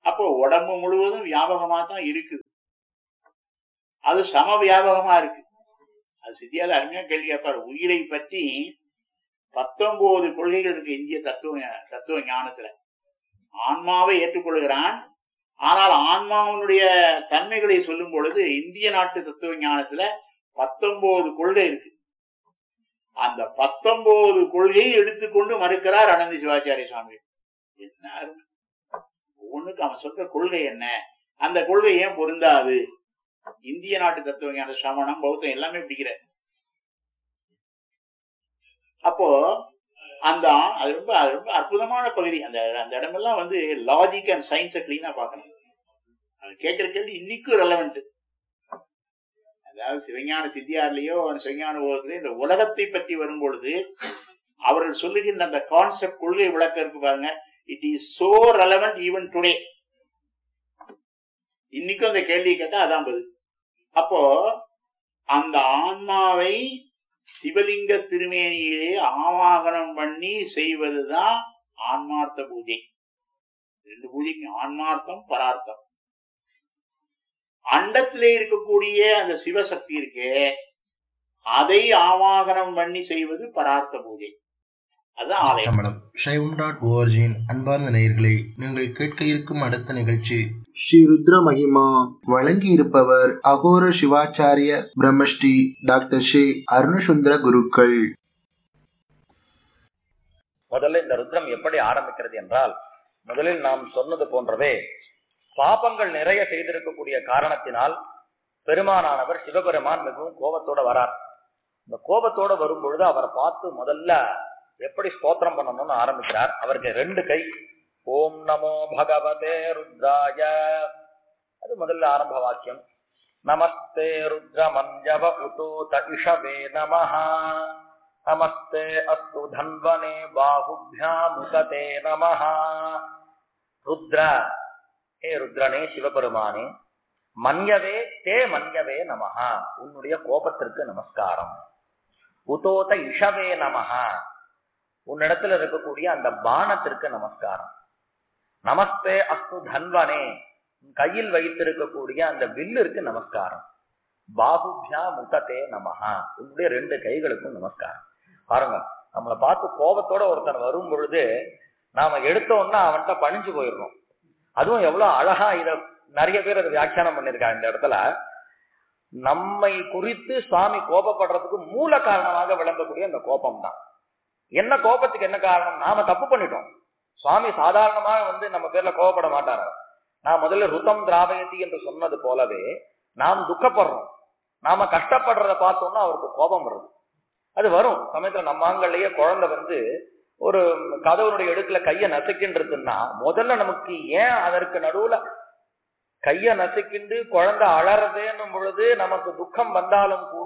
அப்போ உடம்பு முழுவதும் வியாபகமா தான் இருக்குது அது சம வியாபகமா இருக்கு அது சித்தியால அருமையா கேள்வி கேட்பாரு உயிரை பற்றி பத்தொன்பது கொள்கைகள் இருக்கு இந்திய தத்துவ தத்துவ ஞானத்துல ஆன்மாவை ஏற்றுக்கொள்கிறான் ஆனால் ஆன்மாவினுடைய தன்மைகளை சொல்லும் பொழுது இந்திய நாட்டு தத்துவ ஞானத்துல பத்தொன்பது கொள்கை இருக்கு அந்த பத்தொன்பது கொள்கையை எடுத்துக்கொண்டு மறுக்கிறார் அனந்த சிவாச்சாரிய சுவாமி என்ன அருமை ஒவ்வொன்றுக்கு அவன் சொல்ற கொள்கை என்ன அந்த கொள்கை ஏன் பொருந்தாது இந்திய நாட்டு தத்துவ ஞான சமணம் பௌத்தம் எல்லாமே பிடிக்கிற அப்போ அந்த அது ரொம்ப அது ரொம்ப அற்புதமான பகுதி அந்த அந்த இடமெல்லாம் வந்து லாஜிக் அண்ட் சயின்ஸை கிளீனா பார்க்கணும் அது கேட்கிற கேள்வி இன்னைக்கும் ரெலவெண்ட் அதாவது சிவஞான சித்தியார்லயோ சிவஞான போதத்திலயோ இந்த உலகத்தை பற்றி வரும் பொழுது அவர்கள் சொல்லுகின்ற அந்த கான்செப்ட் கொள்கை விளக்கம் இருக்கு பாருங்க it is so relevant even today இன்னைக்கும் அந்த கேள்வி கேட்டா அதான் பதில் அப்போ அந்த ஆன்மாவை சிவலிங்க திருமேனியிலே ஆவாகனம் பண்ணி செய்வதுதான் ஆன்மார்த்த பூஜை ரெண்டு பூஜைக்கு ஆன்மார்த்தம் பரார்த்தம் அண்டத்திலே இருக்கக்கூடிய அந்த சிவசக்தி இருக்கே அதை ஆவாகனம் பண்ணி செய்வது பரார்த்த பூஜை அதுதான் ஆலயம் தமிழம் சைவம் டாட் ஓஆர்ஜியின் அன்பார்ந்த நேயர்களே நீங்கள் கேட்க இருக்கும் அடுத்த நிகழ்ச்சி ஸ்ரீ ருத்ர மகிமா வழங்கி இருப்பவர் அகோர சிவாச்சாரிய பிரம்மஸ்ரீ டாக்டர் ஸ்ரீ அருணசுந்தர குருக்கள் முதல்ல இந்த ருத்ரம் எப்படி ஆரம்பிக்கிறது என்றால் முதலில் நாம் சொன்னது போன்றவே பாபங்கள் நிறைய செய்திருக்கக்கூடிய காரணத்தினால் பெருமானானவர் சிவபெருமான் மிகவும் கோபத்தோட வரார் இந்த கோபத்தோட வரும் பொழுது அவரை பார்த்து முதல்ல எப்படி ஸ்தோத்திரம் பண்ணணும்னு ஆரம்பிக்கிறார் அவருக்கு ரெண்டு கை ஓம் நமோ பகவதே ருத்ராய அது முதல்ல ஆரம்ப வாக்கியம் நமஸ்தே ருத்ர மஞ்சவ உதூத இஷவே நமஹ நமஸ்தே அஸ்து தன்வனே பாகுபியாமுகதே நமஹ ருத்ர ஹே ருத்ரனே சிவபெருமானே மன்யவே தே மன்யவே நமஹ உன்னுடைய கோபத்திற்கு நமஸ்காரம் உதோத இஷவே நமஹ உன்னிடத்துல இருக்கக்கூடிய அந்த பானத்திற்கு நமஸ்காரம் நமஸ்தே அஸ்து தன்வனே உன் கையில் வைத்திருக்கக்கூடிய அந்த வில்லிற்கு நமஸ்காரம் பாகுபியா முகத்தே நமஹா உன்னுடைய ரெண்டு கைகளுக்கும் நமஸ்காரம் பாருங்க நம்மளை பார்த்து கோபத்தோட ஒருத்தன் வரும் பொழுது நாம எடுத்தோம்னா அவன்கிட்ட பணிஞ்சு போயிடுறோம் அதுவும் எவ்வளவு அழகா இத நிறைய பேர் அதை வியாக்கியானம் பண்ணிருக்காங்க இந்த இடத்துல நம்மை குறித்து சுவாமி கோபப்படுறதுக்கு மூல காரணமாக விளங்கக்கூடிய அந்த கோபம் தான் என்ன கோபத்துக்கு என்ன காரணம் நாம தப்பு பண்ணிட்டோம் சுவாமி சாதாரணமா வந்து நம்ம பேர்ல கோபப்பட மாட்டாரு நான் முதல்ல ருதம் திராவயத்தி என்று சொன்னது போலவே நாம் துக்கப்படுறோம் நாம கஷ்டப்படுறத பார்த்தோம்னா அவருக்கு கோபம் வருது அது வரும் சமயத்துல நம்ம ஆண்கள்லயே குழந்தை வந்து ஒரு கதவனுடைய எடுக்கல கைய நசுக்கின்றதுன்னா முதல்ல நமக்கு ஏன் அதற்கு நடுவுல கைய நசுக்கிண்டு குழந்தை அலறதேன்னும் பொழுது நமக்கு துக்கம் வந்தாலும் கூட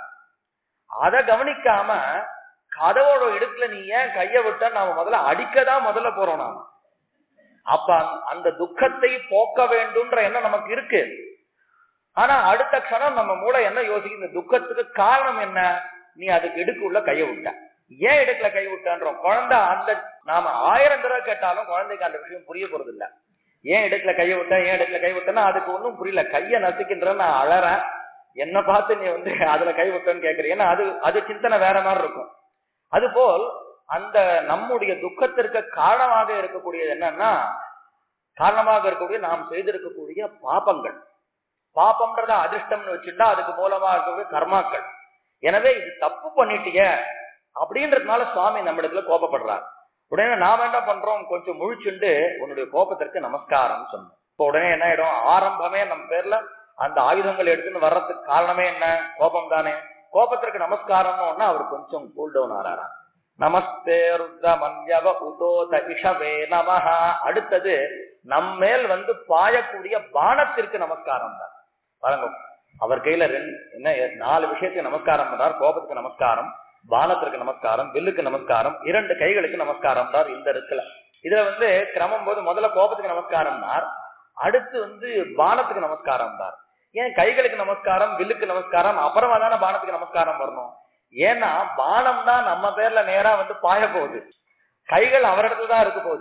அதை கவனிக்காம கதவோட இடுக்குல நீ ஏன் கைய விட்ட நாம முதல்ல அடிக்கதான் முதல்ல போறோம் நாம அப்ப அந்த- அந்த துக்கத்தை போக்க வேண்டும்ன்ற எண்ணம் நமக்கு இருக்கு ஆனா அடுத்த க்ஷணம் நம்ம மூளை என்ன யோசிக்குது இந்த துக்கத்துக்கு காரணம் என்ன நீ அதுக்கு இடுக்குள்ள கைய விட்ட ஏன் இடுக்குல கை விட்டன்றோம் குழந்தை அந்த நாம ஆயிரம் தடவை கேட்டாலும் குழந்தைக்கு அந்த விஷயம் புரிய போறது இல்ல ஏன் இடுக்குல கைய விட்ட ஏன் இடுக்குல கை விட்டனா அதுக்கு ஒண்ணும் புரியல கைய நசுக்கின்ற நான் அழறேன் என்ன பார்த்து நீ வந்து அதுல கை விட்டன்னு கேக்குற ஏன்னா அது அது சிந்தனை வேற மாதிரி இருக்கும் அதுபோல் அந்த நம்முடைய துக்கத்திற்கு காரணமாக இருக்கக்கூடியது என்னன்னா காரணமாக இருக்கக்கூடிய நாம் செய்திருக்கக்கூடிய பாபங்கள் பாபம்ன்றத அதிர்ஷ்டம்னு வச்சுட்டா அதுக்கு மூலமா இருக்கக்கூடிய கர்மாக்கள் எனவே இது தப்பு பண்ணிட்டிய அப்படின்றதுனால சுவாமி நம்ம இடத்துல கோபப்படுறார் உடனே நாம என்ன பண்றோம் கொஞ்சம் முழிச்சுண்டு உன்னுடைய கோபத்திற்கு நமஸ்காரம் சொன்னோம் இப்போ உடனே என்ன ஆயிடும் ஆரம்பமே நம்ம பேர்ல அந்த ஆயுதங்கள் எடுத்துன்னு வர்றதுக்கு காரணமே என்ன கோபம் தானே கோபத்திற்கு நமஸ்காரம்னு அவர் கொஞ்சம் கூல் டவுன் ஆறாராம் நமஸ்தே ருத்ர மன்யவ உதோத இஷவே நமஹ அடுத்தது நம்மேல் வந்து பாயக்கூடிய பானத்திற்கு நமஸ்காரம் தான் பாருங்க அவர் கையில ரெண்டு என்ன நாலு விஷயத்துக்கு நமஸ்காரம் பண்றார் கோபத்துக்கு நமஸ்காரம் பானத்திற்கு நமஸ்காரம் வில்லுக்கு நமஸ்காரம் இரண்டு கைகளுக்கு நமஸ்காரம் தான் இந்த இடத்துல இதுல வந்து கிரமம் போது முதல்ல கோபத்துக்கு நமஸ்காரம்னார் அடுத்து வந்து பானத்துக்கு நமஸ்காரம் தான் ஏன் கைகளுக்கு நமஸ்காரம் வில்லுக்கு நமஸ்காரம் அப்புறமா தானே பானத்துக்கு நமஸ்காரம் வரணும் ஏன்னா பானம் தான் நம்ம பேர்ல நேரா வந்து பாய போகுது கைகள் அவரிடத்துல தான் இருக்க போகுது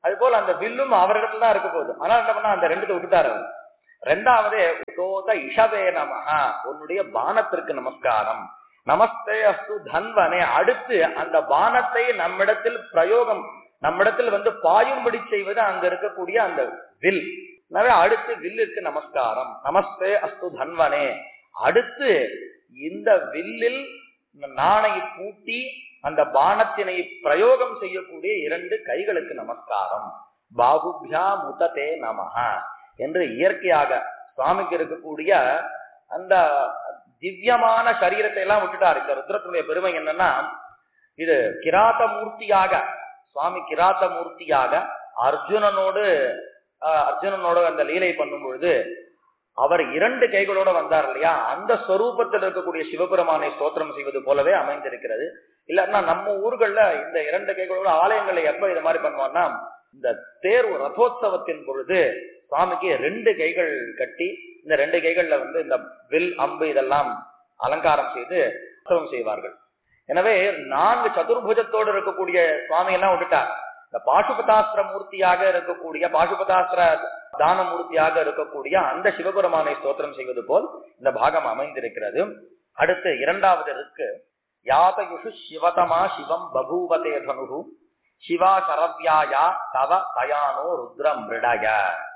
அது போல அந்த வில்லும் அவரிடத்துல தான் இருக்க போகுது ஆனா என்ன பண்ணா அந்த ரெண்டுத்தை விட்டுட்டாரு அவர். ரெண்டாவது உதோத இஷவே நமஹா உன்னுடைய பானத்திற்கு நமஸ்காரம் நமஸ்தே அஸ்து தன்வனே அடுத்து அந்த பானத்தை நம்மிடத்தில் பிரயோகம் நம்மிடத்தில் வந்து பாயும்படி செய்வது அங்க இருக்கக்கூடிய அந்த வில் எனவே அடுத்து வில்லுக்கு நமஸ்காரம் நமஸ்தே அஸ்து தன்வனே அடுத்து இந்த வில்லில் நாணை பூட்டி அந்த பானத்தினை பிரயோகம் செய்யக்கூடிய இரண்டு கைகளுக்கு நமஸ்காரம் பாகுபியா முததே நமஹ என்று இயற்கையாக சுவாமிக்கு இருக்கக்கூடிய அந்த திவ்யமான சரீரத்தை எல்லாம் விட்டுட்டார் இந்த ருத்ரத்தினுடைய பெருமை என்னன்னா இது கிராத்த மூர்த்தியாக சுவாமி கிராத்த மூர்த்தியாக அர்ஜுனனோடு ஆஹ், அர்ஜுனனோட அந்த லீலை பண்ணும் பொழுது அவர் இரண்டு கைகளோட வந்தார் இல்லையா அந்த ஸ்வரூபத்தில் இருக்கக்கூடிய சிவபெருமானை ஸ்தோத்திரம் செய்வது போலவே அமைந்திருக்கிறது இல்லன்னா நம்ம ஊர்கள்ல இந்த இரண்டு கைகளோட ஆலயங்கள்ல எப்ப இது மாதிரி பண்ணுவான்னா இந்த தேர் ரதோத்சவத்தின் பொழுது சுவாமிக்கு ரெண்டு கைகள் கட்டி இந்த ரெண்டு கைகள்ல வந்து இந்த வில் அம்பு இதெல்லாம் அலங்காரம் செய்து உற்சவம் செய்வார்கள் எனவே நான்கு சதுர்புஜத்தோடு இருக்கக்கூடிய சுவாமி எல்லாம் விட்டுட்டார் இந்த பாசுபதாஸ்திர மூர்த்தியாக இருக்கக்கூடிய பாசுபதாஸ்திர தான மூர்த்தியாக இருக்கக்கூடிய அந்த சிவபெருமானை ஸ்தோத்திரம் செய்வது போல் இந்த பாகம் அமைந்திருக்கிறது அடுத்து இரண்டாவது இருக்கு யாதயுஷு சிவதமா சிவம் பகூவதே தனுகு சிவா சரவ்யாயா தவ தயானோ ருத்ர மிருடய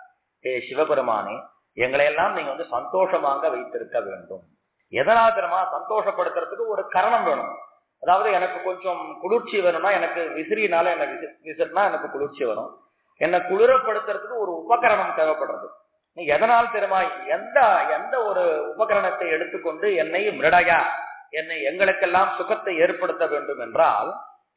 ஏ சிவபெருமானே எங்களை எல்லாம் நீங்க வந்து சந்தோஷமாக வைத்திருக்க வேண்டும் எதனால் தெரியுமா சந்தோஷப்படுத்துறதுக்கு ஒரு காரணம் வேணும் அதாவது எனக்கு கொஞ்சம் குளிர்ச்சி வேணும்னா எனக்கு விசிறினால என்ன விசி விசிறினா எனக்கு குளிர்ச்சி வரும் என்னை குளிரப்படுத்துறதுக்கு ஒரு உபகரணம் தேவைப்படுறது நீ எதனால் தெரியுமா எந்த எந்த ஒரு உபகரணத்தை எடுத்துக்கொண்டு என்னை மிருடயா என்னை எங்களுக்கெல்லாம் சுகத்தை ஏற்படுத்த வேண்டும் என்றால்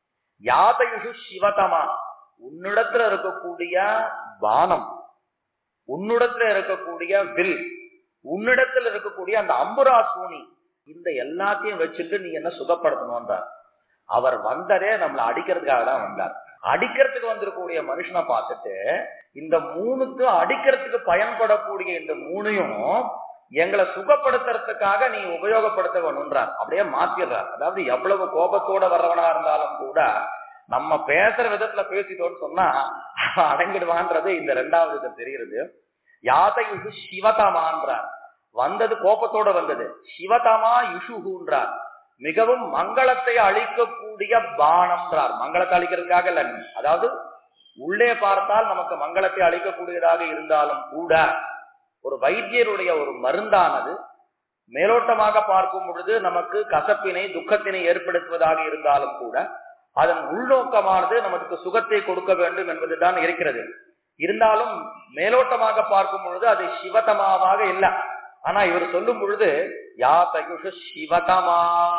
யாதயுஷு சிவதமா உன்னிடத்துல இருக்கக்கூடிய பானம் உன்னிடத்துல இருக்கக்கூடிய வில் உன்னிடத்துல இருக்கக்கூடிய அந்த அம்புரா சூனி இந்த எல்லாத்தையும் வச்சுட்டு நீ என்ன சுகப்படுத்தணும்ன்றார் அவர் வந்ததே நம்மளை அடிக்கிறதுக்காக தான் வந்தார் அடிக்கிறதுக்கு வந்திருக்கக்கூடிய மனுஷனை பார்த்துட்டு இந்த மூணுக்கு அடிக்கிறதுக்கு பயன்படக்கூடிய இந்த மூணையும் எங்களை சுகப்படுத்துறதுக்காக நீ உபயோகப்படுத்த வேணும்ன்றார் அப்படியே மாத்திடுறார் அதாவது எவ்வளவு கோபத்தோட வர்றவனா இருந்தாலும் கூட நம்ம பேசுற விதத்துல பேசிட்டோம்னு சொன்னா அவன் அடங்கிடுவான்றது இந்த ரெண்டாவது இது தெரியுது யாதையுகு சிவதமான்றார் வந்தது கோபத்தோட வந்தது சிவதமா யுஷுகுன்றார் மிகவும் மங்களத்தை அளிக்கக்கூடிய பானம்ன்றார் மங்களத்தை அளிக்கிறதுக்காக இல்ல அதாவது உள்ளே பார்த்தால் நமக்கு மங்களத்தை அளிக்கக்கூடியதாக இருந்தாலும் கூட ஒரு வைத்தியருடைய ஒரு மருந்தானது மேலோட்டமாக பார்க்கும் பொழுது நமக்கு கசப்பினை துக்கத்தினை ஏற்படுத்துவதாக இருந்தாலும் கூட அதன் உள்நோக்கமானது நமக்கு சுகத்தை கொடுக்க வேண்டும் என்பதுதான் இருக்கிறது இருந்தாலும் மேலோட்டமாக பார்க்கும் பொழுது அது சிவதமாவாக இல்ல ஆனா இவர் சொல்லும் பொழுது யா தயுஷ சிவதமா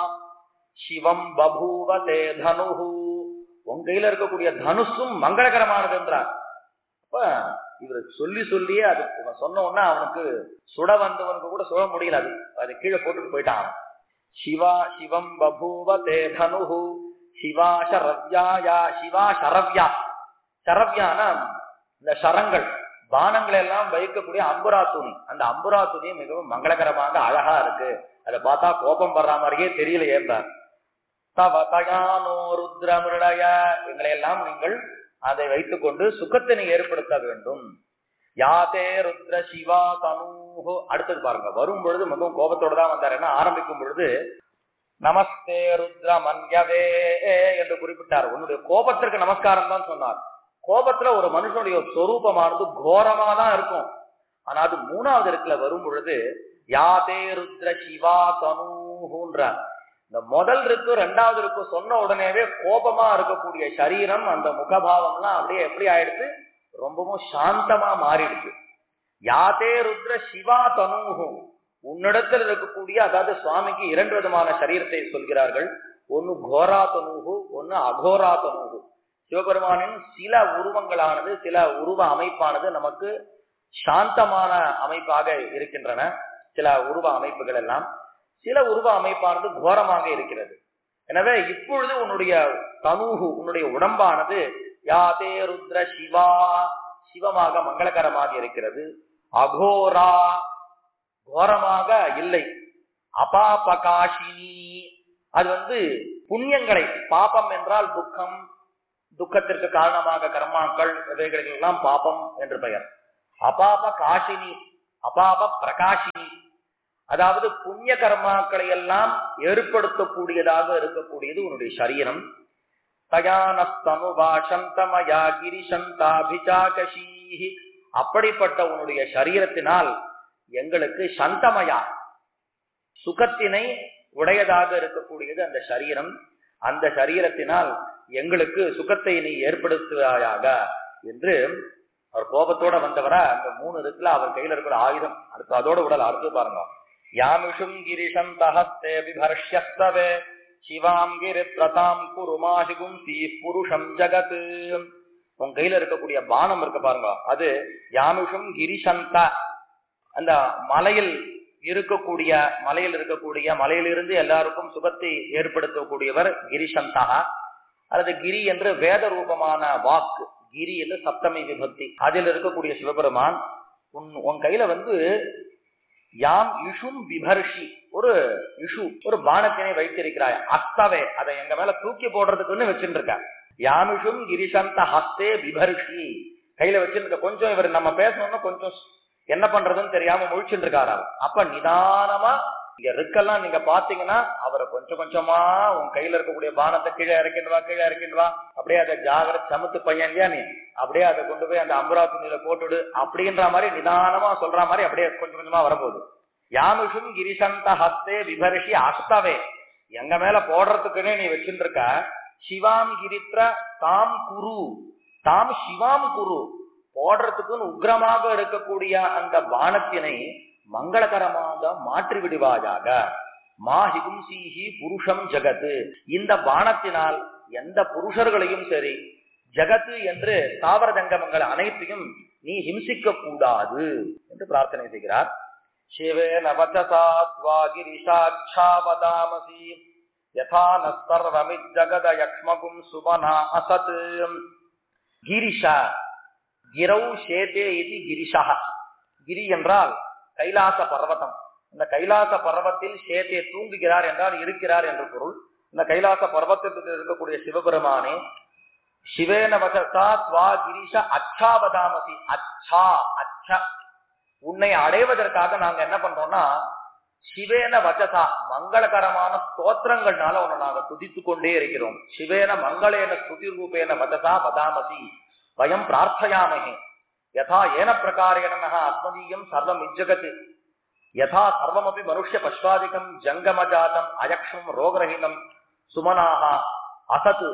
சிவம் பபூவ தே தனுஹு உன் கையில இருக்கக்கூடிய தனுஷும் மங்களகரமானது என்றார் அப்ப இவர் சொல்லி சொல்லியே அது இவன் சொன்ன உடனே அவனுக்கு சுட வந்தவனுக்கு கூட சுட முடியல அது அது கீழே போட்டுட்டு போயிட்டான் அவன். சிவா சிவம் பபூவ தே தனுஹு சிவா சரவ்யாயா சிவா சரவ்யா சரவ்யானா இந்த சரங்கள் பானங்களை எல்லாம் வைக்கக்கூடிய அம்புரா துணி அந்த அம்புரா துணி மிகவும் மங்களகரமாக அழகா இருக்கு அதை பார்த்தா கோபம் வர்ற மாதிரியே தெரியல ஏன்றார் தவ தயானோ ருத்ரமிருடய எங்களை எல்லாம் நீங்கள் அதை வைத்துக்கொண்டு சுகத்தினை ஏற்படுத்த வேண்டும் யாதே ருத்ர சிவா தனூஹோ அடுத்தது பாருங்க வரும் பொழுது மிகவும் கோபத்தோட தான் வந்தார் என்ன ஆரம்பிக்கும் பொழுது நமஸ்தே ருத்ர மன்யவே என்று குறிப்பிட்டார் உன்னுடைய கோபத்திற்கு நமஸ்காரம் தான் சொன்னார் கோபத்துல ஒரு மனுஷனுடைய சொரூபமானது கோரமா தான் இருக்கும் ஆனா அது மூணாவது இருக்குல வரும் பொழுது யாதே ருத்ர சிவா தனூஹுன்றார் இந்த முதல் இருக்கு ரெண்டாவது இருக்கு சொன்ன உடனேவே கோபமா இருக்கக்கூடிய சரீரம் அந்த முகபாவம்லாம் அப்படியே எப்படி ஆயிடுது ரொம்பவும் சாந்தமா மாறிடுச்சு யாதே ருத்ர சிவா தனூஹு உன்னிடத்தில் இருக்கக்கூடிய அதாவது சுவாமிக்கு இரண்டு விதமான சரீரத்தை சொல்கிறார்கள் ஒன்னு கோரா தனூஹு ஒன்னு அகோரா தனூஹு சிவபெருமானின் சில உருவங்களானது சில உருவ அமைப்பானது நமக்கு சாந்தமான அமைப்பாக இருக்கின்றன சில உருவ அமைப்புகள் எல்லாம் சில உருவ அமைப்பானது கோரமாக இருக்கிறது எனவே இப்பொழுது உன்னுடைய தனூகு உன்னுடைய உடம்பானது யாதே ருத்ர சிவா சிவமாக மங்களகரமாக இருக்கிறது அகோரா கோரமாக இல்லை அபாபகாஷினி அது வந்து புண்ணியங்களை பாபம் என்றால் துக்கம் துக்கத்திற்கு காரணமாக கர்மாக்கள் இவைகளுக்கெல்லாம் பாபம் என்று பெயர் அபாப காஷினி அபாப பிரகாஷினி அதாவது புண்ணிய கர்மாக்களை எல்லாம் ஏற்படுத்தக்கூடியதாக இருக்கக்கூடியது உன்னுடைய சரீரம் தயானஸ்தனுபாஷந்தமயா கிரிசந்தாபிஜாகஷீஹி அப்படிப்பட்ட உன்னுடைய சரீரத்தினால் எங்களுக்கு சந்தமயா சுகத்தினை உடையதாக இருக்கக்கூடியது அந்த சரீரம் அந்த சரீரத்தினால் எங்களுக்கு சுகத்தை நீ ஏற்படுத்துவாயாக என்று அவர் கோபத்தோட வந்தவரா அந்த மூணு இருக்குல்ல அவர் கையில இருக்கிற ஆயுதம் அடுத்து அதோட விடல அடுத்து பாருங்க யாமிஷும் கிரிஷம் தஹஸ்தே விபர்ஷ்யஸ்தவே சிவாம் கிரித்ரதாம் குருமாஹிகும் தீ புருஷம் ஜகத் உன் கையில இருக்கக்கூடிய பானம் இருக்கு பாருங்க அது யாமிஷும் கிரிசந்த அந்த மலையில் இருக்கக்கூடிய மலையில் இருக்கக்கூடிய மலையிலிருந்து எல்லாருக்கும் சுகத்தை ஏற்படுத்தக்கூடியவர் கிரிசந்தகா அல்லது கிரி என்று வேத ரூபமான வாக்கு கிரி என்று சப்தமி விபக்தி அதில் இருக்கக்கூடிய சிவபெருமான் உன் உன் கையில வந்து யாம் இஷும் விபர்ஷி ஒரு இஷு ஒரு பானத்தினை வைத்திருக்கிறாய் அஸ்தவே அதை எங்க மேல தூக்கி போடுறதுக்குன்னு வச்சுட்டு இருக்க யாமிஷும் கிரிசந்த ஹஸ்தே விபர்ஷி கையில வச்சிருக்க கொஞ்சம் இவர் நம்ம பேசணும்னா கொஞ்சம் என்ன பண்றதுன்னு தெரியாம முழிச்சுட்டு இருக்காரு அப்ப நிதானமா இங்க இருக்கெல்லாம் நீங்க பாத்தீங்கன்னா அவரை கொஞ்சம் கொஞ்சமா உன் கையில இருக்கக்கூடிய பானத்தை கீழே இறக்கிட்டு வா கீழே இறக்கிட்டு வா அப்படியே அதை ஜாகிரத சமத்து பையன் இல்லையா நீ அப்படியே அதை கொண்டு போய் அந்த அம்பரா துணியில போட்டுடு அப்படின்ற மாதிரி நிதானமா சொல்ற மாதிரி அப்படியே கொஞ்சம் கொஞ்சமா வரப்போகுது யாமிஷும் கிரிசந்த ஹஸ்தே விபரிஷி அஸ்தவே எங்க மேல போடுறதுக்குன்னே நீ வச்சுட்டு இருக்க சிவாம் கிரித்ர தாம் குரு தாம் சிவாம் குரு போடுறதுக்குன்னு உக்ரமாக இருக்கக்கூடிய அந்த பானத்தினை மங்களகரமாக மாற்றி விடுவாயாக மாஹிகும்சீஹி புருஷம் ஜகத்து இந்த பானத்தினால் எந்த புருஷர்களையும் சரி ஜகத்து என்று தாவர ஜங்கமங்கள் அனைத்தையும் நீ ஹிம்சிக்க கூடாது என்று பிரார்த்தனை செய்கிறார் சிவே நவச்சசா கிரிஷாட்சாவதாமசி யதா நர்வமித் ஜகத யக்ஷ்மகும் சுமனா அசத் கிரிஷா கிரௌ சேதே இது கிரிஷா கிரி என்றால் கைலாச பர்வதம் இந்த கைலாச பர்வத்தில் சேத்தே தூங்குகிறார் என்றால் இருக்கிறார் என்று பொருள் இந்த கைலாச பர்வத்தத்தில் இருக்கக்கூடிய சிவபெருமானே சிவேன வசத்தா துவா கிரீஷ அச்சாவதாமசி அச்சா அச்சா உன்னை அடைவதற்காக நாங்க என்ன பண்றோம்னா சிவேன வச்சசா மங்களகரமான ஸ்தோத்திரங்கள்னால உன்னை நாங்க துதித்து கொண்டே இருக்கிறோம் சிவேன மங்களேன ஸ்துதி ரூபேன வச்சசா வதாமசி வயம் பிரார்த்தயாமகே யதா ஏன பிரகாரேண அஸ்மதீயம் சர்வம் இஜ்ஜகத் யதா சர்வமபி மனுஷ்ய பஸ்வாதிகம் ஜங்கமஜாதம் அயக்ஷம் ரோகரஹிதம் சுமனாக அசத்து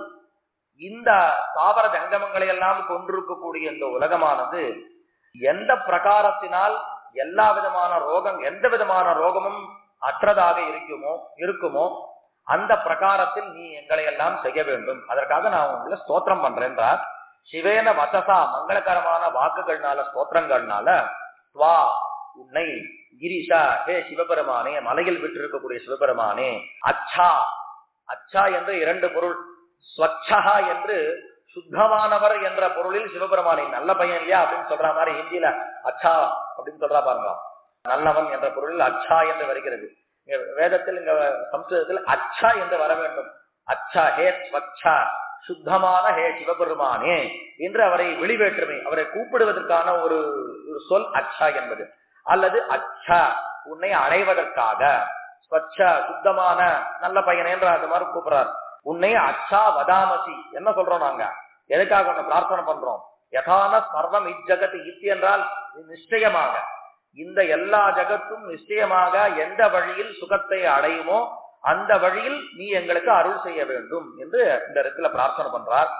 இந்த தாவர ஜங்கமங்களை எல்லாம் கொண்டிருக்கக்கூடிய இந்த உலகமானது எந்த பிரகாரத்தினால் எல்லா விதமான ரோகம் எந்த விதமான ரோகமும் அற்றதாக இருக்குமோ இருக்குமோ அந்த பிரகாரத்தில் நீ எங்களை எல்லாம் செய்ய வேண்டும் அதற்காக நான் உங்களை ஸ்தோத்திரம் பண்றேன்றார் சிவேன வசசா மங்களகரமான வாக்குகள்னால ஸ்தோத்திரங்கள்னால துவா உன்னை கிரிஷா ஹே சிவபெருமானே மலையில் விட்டிருக்கக்கூடிய சிவபெருமானே அச்சா அச்சா என்று இரண்டு பொருள் ஸ்வச்சா என்று சுத்தமானவர் என்ற பொருளில் சிவபெருமானை நல்ல பையன் இல்லையா அப்படின்னு சொல்ற மாதிரி ஹிந்தியில அச்சா அப்படின்னு சொல்றா பாருங்க நல்லவன் என்ற பொருளில் அச்சா என்று வருகிறது இங்க வேதத்தில் இங்க சம்ஸ்கிருதத்தில் அச்சா என்று வர வேண்டும் அச்சா ஹே ஸ்வச்சா சுத்தமான ஹே சிவபெருமானே என்று அவரை வெளிவேற்றுமை அவரை கூப்பிடுவதற்கான ஒரு ஒரு சொல் அச்சா என்பது அல்லது அச்சா உன்னை அடைவதற்காக ஸ்வச்ச சுத்தமான நல்ல பையன் என்ற அந்த மாதிரி கூப்பிடுறார் உன்னை அச்சா வதாமசி என்ன சொல்றோம் நாங்க எதுக்காக உன்னை பிரார்த்தனை பண்றோம் யதான சர்வம் இஜகத் இத் என்றால் நிச்சயமாக இந்த எல்லா ஜகத்தும் நிச்சயமாக எந்த வழியில் சுகத்தை அடையுமோ அந்த வழியில் நீ எங்களுக்கு அருள் செய்ய வேண்டும் என்று இந்த இடத்துல பிரார்த்தனை பண்றார்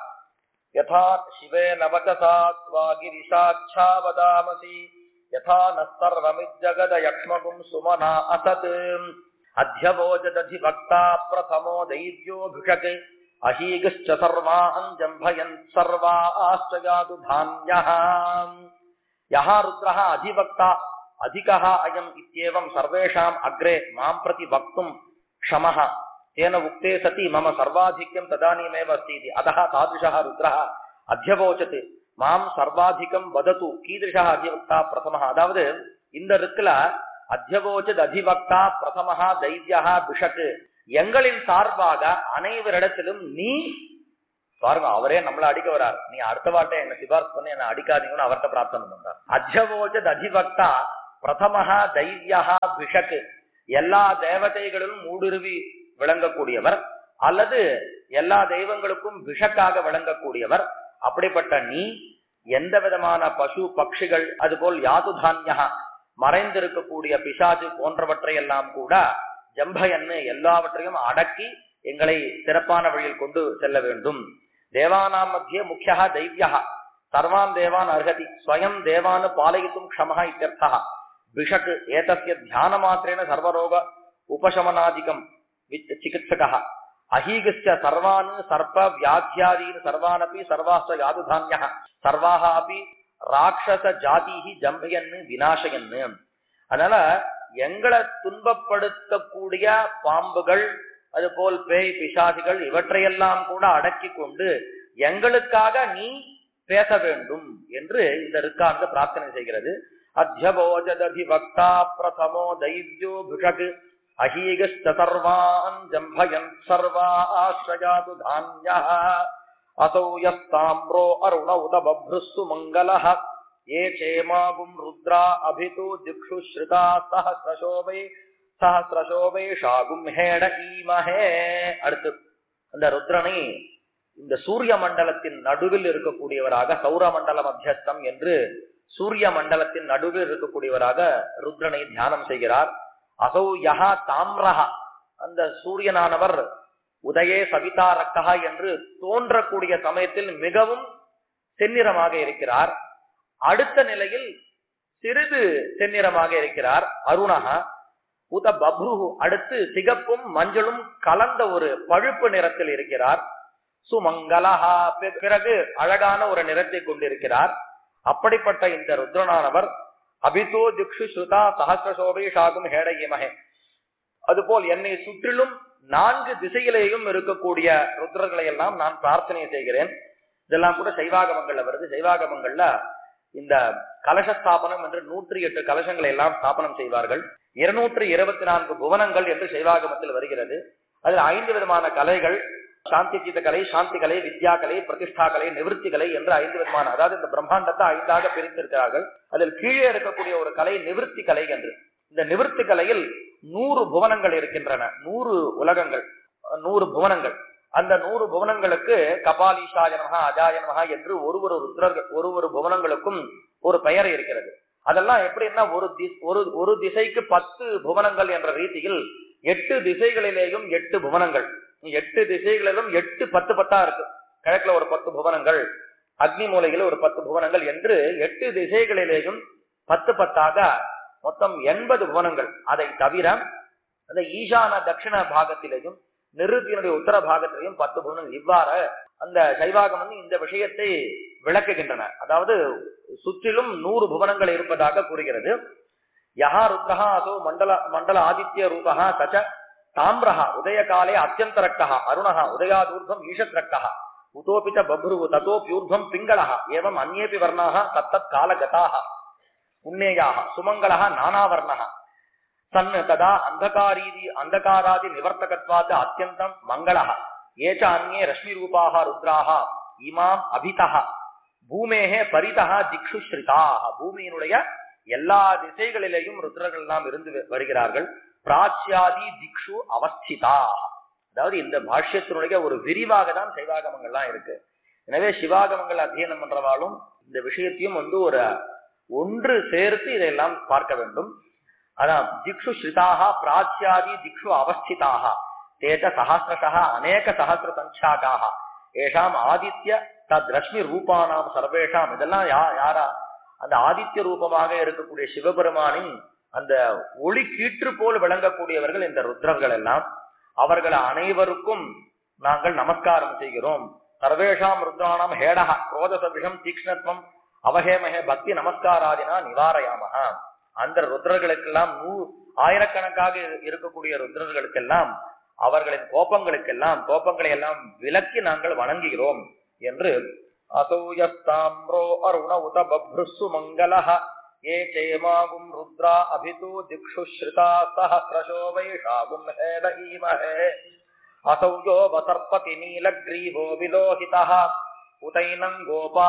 யதா சிவே நவச்சசா ஸ்வாகிரிஷாட்சா வதாமசி யதா நஸ்தர்வமிஜகத யக்ஷ்மகும் சுமனா அசத் அத்தியவோஜததி பக்தா பிரதமோ தைரியோபிஷக் அஹீகश्च சர்வான் ஜம்பயன் சர்வா ஆஸ்ரயாது தான்யः யஹ ருத்ரः அதிவக்தா अधिकः अयम् इत्येवं सर्वेषाम् अग्रे मां प्रति वक्तुं क्षमः तेन उक्ते सति मम सर्वाधिक्यं तदानीमेव अस्ति इति अतः तादृशः रुद्रः அத்தியவோச்சத் மாம் சர்வாதிகம் வதத்து கீதிருஷா அதிவக்தா பிரதமஹா அதாவது இந்த இருக்குல அத்தியவோச்சத் அதிவக்தா பிரதமஹா தைத்யா பிஷக் எங்களின் சார்பாக அனைவரிடத்திலும் நீ பாருங்க அவரே நம்மள அடிக்க வரார் நீ அடுத்த வாட்டை என்ன சிபாரிசு பண்ணி என்ன அடிக்காதீங்கன்னு அவர்கிட்ட பிரார்த்தனை பண்றார் அஜவோஜத் அதிபக்தா பிரதமஹா தைரியஹா பிஷக்கு எல்லா தேவதைகளிலும் ஊடுருவி விளங்கக்கூடியவர் அல்லது எல்லா தெய்வங்களுக்கும் விஷக்காக விளங்கக்கூடியவர் அப்படிப்பட்ட நீ எந்த விதமான பசு பட்சிகள் அதுபோல் யாதுதான்யா மறைந்திருக்கக்கூடிய பிசாசு போன்றவற்றை எல்லாம் கூட ஜம்பயன்னு எல்லாவற்றையும் அடக்கி எங்களை சிறப்பான வழியில் கொண்டு செல்ல வேண்டும் தேவானாம் மத்திய முக்கியா தைவியா சர்வான் தேவான் அர்ஹதி ஸ்வயம் தேவான் பாலயித்தும் க்ஷமஹ இத்தியர்த்தः பிஷக் ஏதஸ்ய தியான மாத்திரேன சர்வரோக உபசமனாதிகம் வித் சிகித்சகः அஹீகஸ்ய சர்வான் சர்ப்ப வியாத்தியாதீன் சர்வானபி சர்வாஸ்வ யாதுதான்யः சர்வாக அப்பி ராட்சச ஜாதிஹி ஜம்பயன்னு விநாசயன்னு அதனால எங்களை துன்பப்படுத்தக்கூடிய பாம்புகள் அதுபோல் பேய் பிசாசிகள் இவற்றையெல்லாம் கூட அடக்கி கொண்டு எங்களுக்காக நீ பேச வேண்டும் என்று இந்த ருக்கானது பிரார்த்தனை செய்கிறது அத்தியபோஜததிபக்தா பிரதமோ தைவ்யோ பிஷக் அஹீகஸ்த சர்வான் ஜம்பயன் சர்வாஸ்ரயாது தான்யா असौ यस्ताम्रो अरुण उत बभ्रुस्सु मङ्गलः ये चेमागुम् रुद्रा अभितो दिक्षु श्रिता सहस्रशोभे சஹசிரசோபை ஷாகும் ஹேட ஈமஹே அடுத்து அந்த ருத்ரனை இந்த சூரிய மண்டலத்தின் நடுவில் இருக்கக்கூடியவராக சௌர மண்டல மத்தியஸ்தம் என்று சூரிய மண்டலத்தின் நடுவில் இருக்கக்கூடியவராக ருத்ரனை தியானம் செய்கிறார் அசௌ யஹா தாம்ரஹா அந்த சூரியனானவர் உதயே சவிதா ரக்கஹா என்று தோன்றக்கூடிய சமயத்தில் மிகவும் செந்நிறமாக இருக்கிறார் அடுத்த நிலையில் சிறிது செந்நிறமாக இருக்கிறார் அருணகா உத பப்ருஹு அடுத்து சிகப்பும் மஞ்சளும் கலந்த ஒரு பழுப்பு நிறத்தில் இருக்கிறார் சுமங்கலஹா பி- பிறகு அழகான ஒரு நிறத்தை கொண்டிருக்கிறார் அப்படிப்பட்ட இந்த ருத்ரனானவர் அபிதோ திக்ஷு ஸ்ருதா சஹசிரசோபை ஷாகும் ஹேடயமகே அதுபோல் என்னை சுற்றிலும் நான்கு திசையிலேயும் இருக்கக்கூடிய ருத்ரர்களை எல்லாம் நான் பிரார்த்தனை செய்கிறேன் இதெல்லாம் கூட சைவாகமங்கள்ல வருது சைவாகமங்கள்ல இந்த கலச ஸ்தாபனம் என்று நூற்றி எட்டு கலசங்களை எல்லாம் ஸ்தாபனம் செய்வார்கள் இருநூற்று இருபத்தி நான்கு புவனங்கள் என்று சைவாகமத்தில் வருகிறது அதில் ஐந்து விதமான கலைகள் சாந்தி சீத கலை சாந்தி கலை வித்யா கலை பிரதிஷ்டா கலை நிவிருத்தி கலை என்று ஐந்து விதமான அதாவது இந்த பிரம்மாண்டத்தை ஐந்தாக பிரித்திருக்கிறார்கள் அதில் கீழே இருக்கக்கூடிய ஒரு கலை நிவிருத்தி கலை என்று இந்த நிவிருத்தி கலையில் நூறு புவனங்கள் இருக்கின்றன நூறு உலகங்கள் நூறு புவனங்கள் அந்த நூறு புவனங்களுக்கு கபாலீஷாய நமகா அஜாய நமகா என்று ஒரு ஒரு ருத்ரர்கள் ஒரு ஒரு புவனங்களுக்கும் ஒரு பெயர் இருக்கிறது அதெல்லாம் எப்படின்னா ஒரு திஸ்- ஒரு ஒரு திசைக்கு பத்து புவனங்கள் என்ற ரீதியில் எட்டு திசைகளிலேயும் எட்டு புவனங்கள் எட்டு திசைகளிலும் எட்டு பத்து பத்தா இருக்கு கிழக்குல ஒரு பத்து புவனங்கள் அக்னி மூலையில் ஒரு பத்து புவனங்கள் என்று எட்டு திசைகளிலேயும் பத்து பத்தாக மொத்தம் எண்பது புவனங்கள் அதை தவிர அந்த ஈசான தட்சிண பாகத்திலேயும் நிருத்தியினுடைய உத்தர பாகத்திலேயும் பத்து புவனங்கள் இவ்வாறு அந்த சைவாகம் வந்து இந்த விஷயத்தை விளக்குகின்றன அதாவது சுற்றிலும் நூறு புவனங்கள் இருப்பதாக கூறுகிறது யஹா ருத்ரஹா அசோ மண்டல மண்டல ஆதித்ய ரூபா சச்ச தாம்ரஹா உதயகாலே அத்தியந்தரக்கः அருணः உதயாதூர்ध्वम् ஈஷத்ரக்கः உதோபித பப்ருவு ததோப்யூர்ध्वम् பிங்களः ஏவம் அந்நேபி வர்ணாः தத்தத் காலகதாः புண்ணியாக சுமங்கலः நானாவர்ணः சன் ததா அந்தகாரீதி அந்தகாராதி நிவர்த்தகத்வாத் அத்தியந்தம் மங்களः ஏ ச அந்நே ரஷ்மிரூபாः ருத்ராः இமாம் அபிதः பூமேகே பரிதः திக்ஷு ஸ்ரிதாக பூமியினுடைய எல்லா திசைகளிலேயும் ருத்ரர்கள் எல்லாம் இருந்து வ- வருகிறார்கள் பிராச்சியாதி திக்ஷு அவஸ்திதா அதாவது இந்த பாஷ்யத்தினுடைய ஒரு விரிவாக தான் சைவாகமங்கள்லாம் இருக்கு எனவே சிவாகமங்கள் அத்தியனம் பண்றவாலும் இந்த விஷயத்தையும் வந்து ஒரு ஒன்று சேர்த்து இதையெல்லாம் பார்க்க வேண்டும் அதான் திக்ஷு ஸ்ரிதாக பிராச்சியாதி திக்ஷு அவஸ்திதாக தேஜ சஹசிரஷः அநேக சஹசிர சங்சாக்காக ஏஷாம் ஆதித்ய தத் ரஷ்மி ரூபானாம் சர்வேஷாம் இதெல்லாம் யா யாரா அந்த ஆதித்ய ரூபமாக இருக்கக்கூடிய சிவபெருமானின் அந்த ஒளி கீற்று போல் விளங்கக்கூடியவர்கள் இந்த ருத்ரர்கள் எல்லாம் அவர்கள் அனைவருக்கும் நாங்கள் நமஸ்காரம் செய்கிறோம் சர்வேஷாம் ருத்ராணாம் ஹேடஹ குரோதசபிஷம் தீக்ஷ்ணத்வம் அவஹேமஹே பக்தி நமஸ்காராதினா நிவாரயாமஹ அந்த ருத்ரர்களுக்கெல்லாம் நூ ஆயிரக்கணக்காக இரு- இருக்கக்கூடிய ருத்ரர்களுக்கெல்லாம் அவர்களின் கோபங்களுக்கெல்லாம் கோபங்களை எல்லாம் விலக்கி நாங்கள் வணங்குகிறோம் என்று அசௌயஸ்தாம்ரோ அருண உத பப்ருஸ்ஸு மங்களஹ ஏ சேமாகும் ருத்ரா அபிதோ திக்ஷு ஸ்ருதா சஹசிரசோ வைஷாகும் ஹேட ஈமஹே असौजो वसर्पति नीलग्रीवो विलोहितः उतैनम् गोपा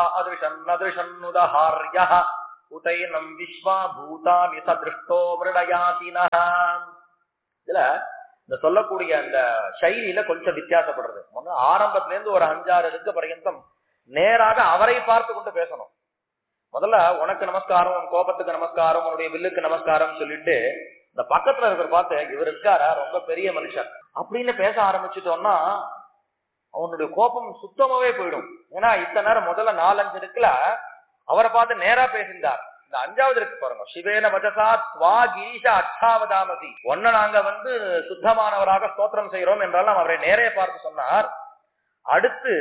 अदृशन्नदृशन्नुदहार्यः उतैनम् विश्वा भूतानि सदृष्टो मृडयातिनः இதுல இந்த சொல்லக்கூடிய அந்த சைலியில கொஞ்சம் வித்தியாசப்படுறது முன்ன ஆரம்பத்துல இருந்து ஒரு அஞ்சாறு இருக்க பர்யந்தம் நேராக அவரை பார்த்து கொண்டு பேசணும் முதல்ல உனக்கு நமஸ்காரம் உன் கோபத்துக்கு நமஸ்காரம் உன்னுடைய வில்லுக்கு நமஸ்காரம் சொல்லிட்டு இந்த பக்கத்துல இருக்கிற பார்த்து இவர் இருக்காரா ரொம்ப பெரிய மனுஷன் அப்படின்னு பேச ஆரம்பிச்சிட்டோம்னா அவனுடைய கோபம் சுத்தமாவே போயிடும் ஏன்னா இத்தனை நேரம் முதல்ல நாலஞ்சு இருக்குல அவரை பார்த்து நேரா பேசியிருந்தார் இந்த அஞ்சாவது இருக்கு பாருங்க சிவேன வஜசா துவா கிரீஷ அச்சாவதாமதி ஒன்ன நாங்க வந்து சுத்தமானவராக ஸ்தோத்திரம் செய்யறோம் என்றாலும் அவரை நேரே பார்த்து சொன்னார் அடுத்து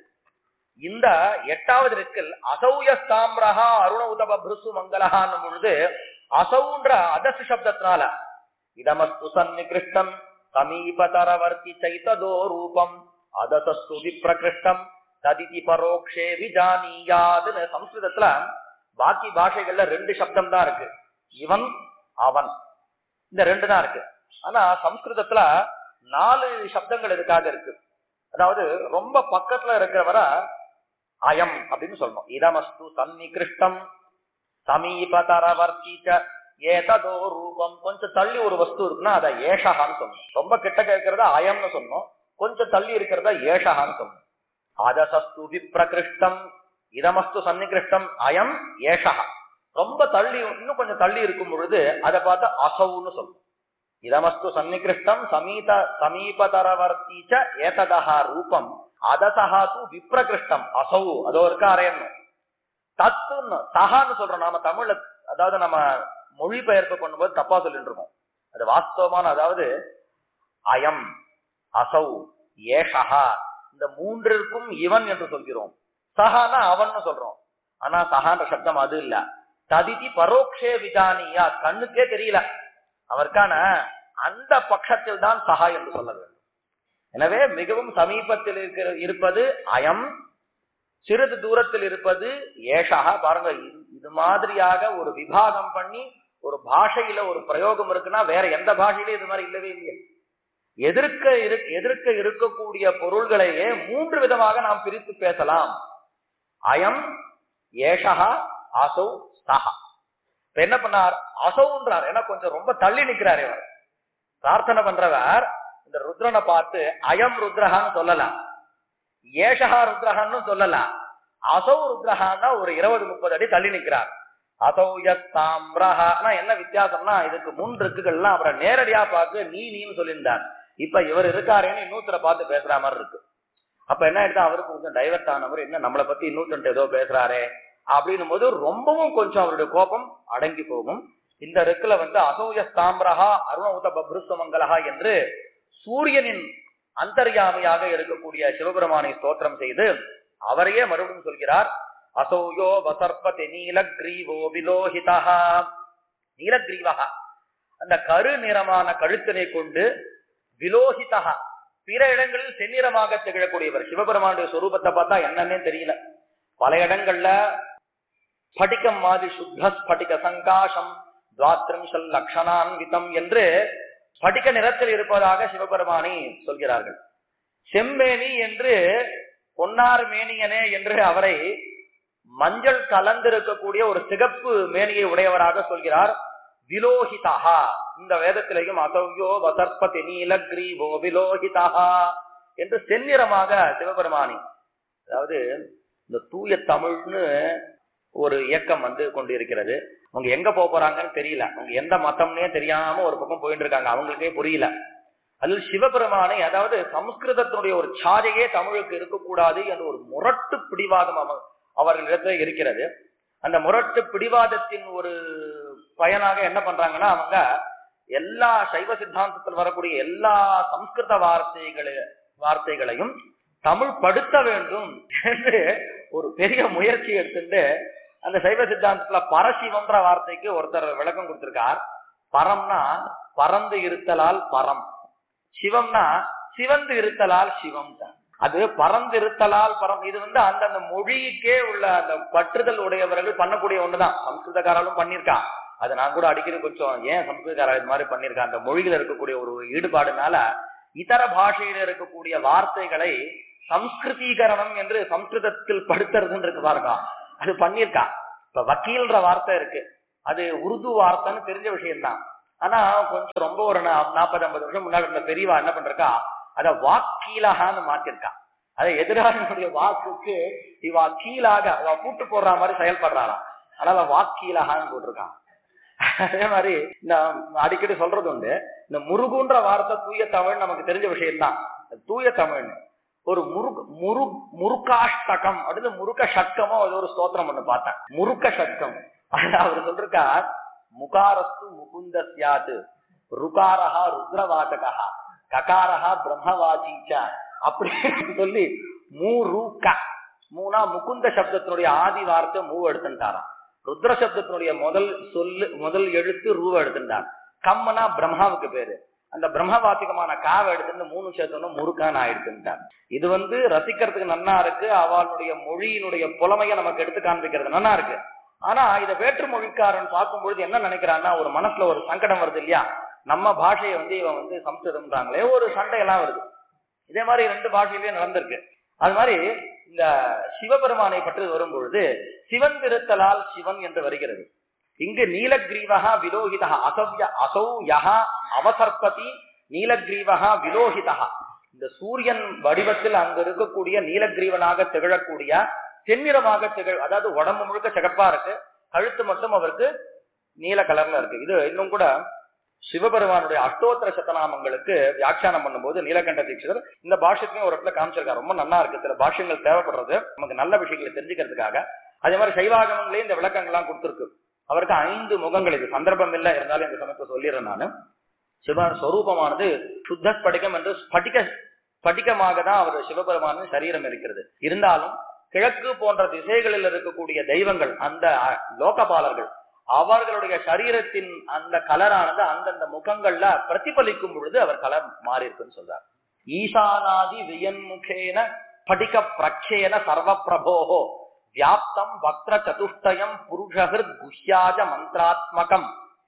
இந்த எட்டாவது இருக்கில் அசௌய ஸ்தாம்பிரகா அருண உதப பிருசு மங்களகான்னும் பொழுது அசௌன்ற அதசு சப்தத்தினால இதமஸ்து சந்நிகிருஷ்டம் சமீபதரவர்த்தி சைத்ததோ ரூபம் அதசஸ்து விப்ரகிருஷ்டம் ததிதி பரோக்ஷே விஜானியாதுன்னு சம்ஸ்கிருதத்துல பாக்கி பாஷைகள்ல ரெண்டு சப்தம் தான் இருக்கு இவன் அவன் இந்த ரெண்டு தான் இருக்கு ஆனா சம்ஸ்கிருதத்துல நாலு சப்தங்கள் இதுக்காக இருக்கு அதாவது ரொம்ப பக்கத்துல இருக்கிறவர அயம் அப்படின்னு சொல்லணும் இதமஸ்து சந்நிகிருஷ்டம் சமீபதரவர்த்திச்ச ஏததோ ரூபம் கொஞ்சம் தள்ளி ஒரு வஸ்து இருக்குன்னா அதை ஏஷகான்னு சொல்லணும் ரொம்ப கிட்ட இருக்கிறத அயம்னு சொன்னோம் கொஞ்சம் தள்ளி இருக்கிறத ஏஷகான்னு சொல்லணும் அதசஸ்து விப்ரகிருஷ்டம் இதமஸ்து சன்னிகிருஷ்டம் அயம் ஏஷா ரொம்ப தள்ளி இன்னும் கொஞ்சம் தள்ளி இருக்கும் பொழுது அதை பார்த்து அசவுன்னு சொல்லணும் இதமஸ்து சன்னிகிருஷ்டம் சமீத சமீபதரவர்த்திச்ச ஏததா ரூபம் அதசஹா தூ விப்ரகிருஷ்டம் அசௌ அதோ இருக்க அரையணும் தத்துன்னு சஹான்னு சொல்றோம் நாம தமிழ்ல அதாவது நம்ம மொழிபெயர்ப்பு பண்ணும்போது தப்பா சொல்லிட்டு இருக்கோம் அது வாஸ்தவமான அதாவது அயம் அசௌ ஏஷஹா இந்த மூன்றிற்கும் இவன் என்று சொல்கிறோம் சஹானா அவன்னு சொல்றோம் ஆனா சஹான்ற சப்தம் அது இல்ல ததிதி பரோக்ஷே விஜானியா கண்ணுக்கே தெரியல அவருக்கான அந்த பட்சத்தில் தான் சஹா என்று சொல்ல வேண்டும் எனவே மிகவும் சமீபத்தில் இருக்கிற இருப்பது அயம் சிறிது தூரத்தில் இருப்பது ஏஷாக பாருங்க இது- இது மாதிரியாக ஒரு விபாகம் பண்ணி ஒரு பாஷையில ஒரு பிரயோகம் இருக்குன்னா வேற எந்த பாஷையிலும் இது மாதிரி இல்லவே இல்லையே எதிர்க்க இரு எதிர்க்க இருக்கக்கூடிய பொருள்களையே மூன்று விதமாக நாம் பிரித்து பேசலாம் அயம் ஏஷா அசௌ சஹா இப்ப என்ன பண்ணார் அசௌன்றார் ஏன்னா கொஞ்சம் ரொம்ப தள்ளி நிக்கிறார் இவர் பிரார்த்தனை பண்றவர் இந்த ருத்ரனை பார்த்து அயம் ருத்ரஹான்னு சொல்லலாம் ஏஷா ருத்ரஹான்னு சொல்லலாம் அசௌ ருத்ரஹான்னா ஒரு இருபது முப்பது அடி தள்ளி நிக்கிறார் அசௌயஸ்தாம்ரஹா என்ன வித்தியாசம்னா இதுக்கு முன் இருக்குகள்லாம் அவரை நேரடியா பார்த்து நீ நீன்னு சொல்லியிருந்தார் இப்ப இவர் இருக்காரேன்னு இன்னொருத்தரை பார்த்து பேசுற மாதிரி இருக்கு அப்ப என்ன ஆயிடுது அவருக்கு கொஞ்சம் டைவர்ட் ஆனவர் என்ன நம்மளை பத்தி இன்னொருத்தன் ஏதோ பேசுறாரே அப்படின்னும் போது ரொம்பவும் கொஞ்சம் அவருடைய கோபம் அடங்கி போகும் இந்த ரெக்குல வந்து அசௌய ஸ்தாம்பரஹா அருண உத பப்ருஸ்வ மங்களஹா என்று சூரியனின் அந்தர்யாமியாக இருக்கக்கூடிய சிவபெருமானை ஸ்தோத்திரம் செய்து அவரையே மறுபடியும் சொல்கிறார் அசௌயோ வசர்பதி நீலக்ரீவோ விலோஹிதா நீலக்ரீவகா அந்த கரு நிறமான கழுத்தினை கொண்டு விலோஹிதா பிற இடங்களில் செந்நிறமாக திகழக்கூடியவர் சிவபெருமானுடைய சொரூபத்தை பார்த்தா என்னன்னே தெரியல பல இடங்கள்ல ஸ்படிகம் மாதிரி சுத்த ஸ்படிக சங்காசம் துவாத்ரிம்சல் லக்ஷணான்விதம் என்று ஸ்படிக நிறத்தில் இருப்பதாக சிவபெருமானை சொல்கிறார்கள் செம்மேனி என்று பொன்னார் மேனியனே என்று அவரை மஞ்சள் கலந்திருக்கக்கூடிய ஒரு சிகப்பு மேனியை உடையவராக சொல்கிறார் விலோகிதா இந்த வேதத்திலேயும் அசௌயோ வசர்பதி நீலக்ரீவோ விலோகிதா என்று செந்நிறமாக சிவபெருமானி அதாவது இந்த தூய தமிழ்னு ஒரு இயக்கம் வந்து கொண்டிருக்கிறது அவங்க எங்க போக போறாங்கன்னு தெரியல அவங்க எந்த மதம்னே தெரியாம ஒரு பக்கம் போயிட்டு இருக்காங்க அவங்களுக்கே புரியல அதில் சிவபெருமானை அதாவது சமஸ்கிருதத்தினுடைய ஒரு சாதையே தமிழுக்கு இருக்கக்கூடாது என்ற ஒரு முரட்டு பிடிவாதம் அவ அவர்களிடத்துல இருக்கிறது அந்த முரட்டு பிடிவாதத்தின் ஒரு பயனாக என்ன பண்றாங்கன்னா அவங்க எல்லா சைவ சித்தாந்தத்தில் வரக்கூடிய எல்லா சம்ஸ்கிருத வார்த்தைகளு வார்த்தைகளையும் தமிழ் படுத்த வேண்டும் என்று ஒரு பெரிய முயற்சி எடுத்துட்டு அந்த சைவ சித்தாந்தத்துல பரசிவம்ன்ற வார்த்தைக்கு ஒருத்தர் விளக்கம் கொடுத்திருக்கார் பரம்னா பறந்து இருத்தலால் பரம் சிவம்னா சிவந்து இருத்தலால் சிவம் தான் அது பறந்து இருத்தலால் பரம் இது வந்து அந்தந்த மொழிக்கே உள்ள அந்த பற்றுதல் உடையவர்கள் பண்ணக்கூடிய ஒண்ணுதான் சம்ஸ்கிருதக்காரர்களும் பண்ணியிருக்கான் அது நான் கூட அடிக்கடி கொஞ்சம் ஏன் சம்ஸ்கிருதக்காரர் இது மாதிரி பண்ணியிருக்கான் அந்த மொழிகள் இருக்கக்கூடிய ஒரு ஈடுபாடுனால இதர பாஷையில இருக்கக்கூடிய வார்த்தைகளை சம்ஸ்கிருதீகரணம் என்று சம்ஸ்கிருதத்தில் படுத்துறதுன்னு இருக்கு பாருங்க அது பண்ணியிருக்கா இப்ப வக்கீல்ன்ற வார்த்தை இருக்கு அது உருது வார்த்தைன்னு தெரிஞ்ச விஷயம்தான் ஆனா கொஞ்சம் ரொம்ப ஒரு நாற்பது ஐம்பது வருஷம் முன்னாடி இருந்த பெரியவா என்ன பண்றா அத வாக்கீலகான்னு மாத்திருக்கா அதை எதிராளிகளுடைய வாக்குக்கு இவா கீழாக அவ கூட்டு போடுற மாதிரி செயல்படுறாளாம் அதனால வாக்கீலகான்னு போட்டிருக்கான் அதே மாதிரி நான் அடிக்கடி சொல்றது உண்டு இந்த முருகுன்ற வார்த்தை தூய தமிழ் நமக்கு தெரிஞ்ச விஷயம்தான் அது தூய தமிழ் ஒரு முருக முரு முருகாஷ்டகம் அடுத்து முருக சட்கமோ அது ஒரு ஸ்தோத்திரம் ஒண்ணு பார்த்தேன் முருக்க சட்கம் அதுல அவர் சொல்றா முகாரஸ்து முகுந்த சியாத்து ருகாரஹா ருத்ரவாச்சகா ககாரஹா பிரம்மவாச்சீச்ச அப்படின்னு சொல்லி மூ ரூக்க மூணா முகுந்த சப்தத்தினுடைய ஆதி வார்த்தை மூ எடுத்துட்டாராம் ருத்ர சப்தத்தினுடைய முதல் சொல்லு முதல் எழுத்து ரூவ எடுத்துட்டார் கம்மனா பிரம்மாவுக்கு பேரு அந்த பிரம்மவாத்திகமான காவை எடுத்துட்டு மூணு சேர்த்தோன்னு முருக்கான் ஆயிடுச்சுட்டார் இது வந்து ரசிக்கிறதுக்கு நன்னா இருக்கு அவளுடைய மொழியினுடைய புலமைய நமக்கு எடுத்து காண்பிக்கிறது நன்னா இருக்கு ஆனா இத வேற்று மொழிக்காரன் பார்க்கும்பொழுது என்ன நினைக்கிறான்னா ஒரு மனசுல ஒரு சங்கடம் வருது இல்லையா நம்ம பாஷையை வந்து இவன் வந்து சம்ஸ்கிருதம்ன்றாங்களே ஒரு சண்டையெல்லாம் வருது இதே மாதிரி ரெண்டு பாஷையிலேயே நடந்திருக்கு அது மாதிரி இந்த சிவபெருமானை பற்றி வரும் பொழுது சிவன் திருத்தலால் சிவன் என்று வருகிறது இங்கு நீலகிரீவகா விலோகிதா அசவ்ய அசௌ யஹா அவசர்பதி நீலகிரீவகா விலோகிதா இந்த சூரியன் வடிவத்தில் அங்கு இருக்கக்கூடிய நீலகிரீவனாக திகழக்கூடிய செந்நிறமாக திகழ் அதாவது உடம்பு முழுக்க சிகப்பா இருக்கு கழுத்து மட்டும் அவருக்கு நீல கலர்ல இருக்கு இது இன்னும் கூட சிவபெருமானுடைய அஷ்டோத்தர சத்தநாமங்களுக்கு வியாக்கியானம் பண்ணும்போது நீலகண்ட தீட்சிதர் இந்த பாஷ்யத்தையும் ஒரு இடத்துல காமிச்சிருக்காரு ரொம்ப நல்லா இருக்கு சில பாஷ்யங்கள் தேவைப்படுறது நமக்கு நல்ல விஷயங்களை தெரிஞ்சுக்கிறதுக்காக அதே மாதிரி சைவாகமங்களே இந்த விளக்கங்கள்லாம் கொடுத்திருக்கு அவருக்கு ஐந்து முகங்கள் இது சந்தர்ப்பம் இல்லை இருந்தாலும் இந்த சமயத்தை சொல்லிடுறேன் நான் சிவ ஸ்வரூபமானது சுத்த ஸ்படிகம் என்று ஸ்படிக ஸ்படிகமாக தான் அவர் சிவபெருமானின் சரீரம் இருக்கிறது இருந்தாலும் கிழக்கு போன்ற திசைகளில் இருக்கக்கூடிய தெய்வங்கள் அந்த லோகபாலர்கள் அவர்களுடைய சரீரத்தின் அந்த கலரானது அந்தந்த முகங்கள்ல பிரதிபலிக்கும் பொழுது அவர் கலர் மாறி இருக்குன்னு சொல்றார் ஈசானாதி வியன்முகேன ஸ்படிக பிரக்ஷேன சர்வ பிரபோகோ வியாப்தம் வக்ர சதுஷ்டயம் புருஷகிருத் குஹ்யாஜ மந்திராத்மகம்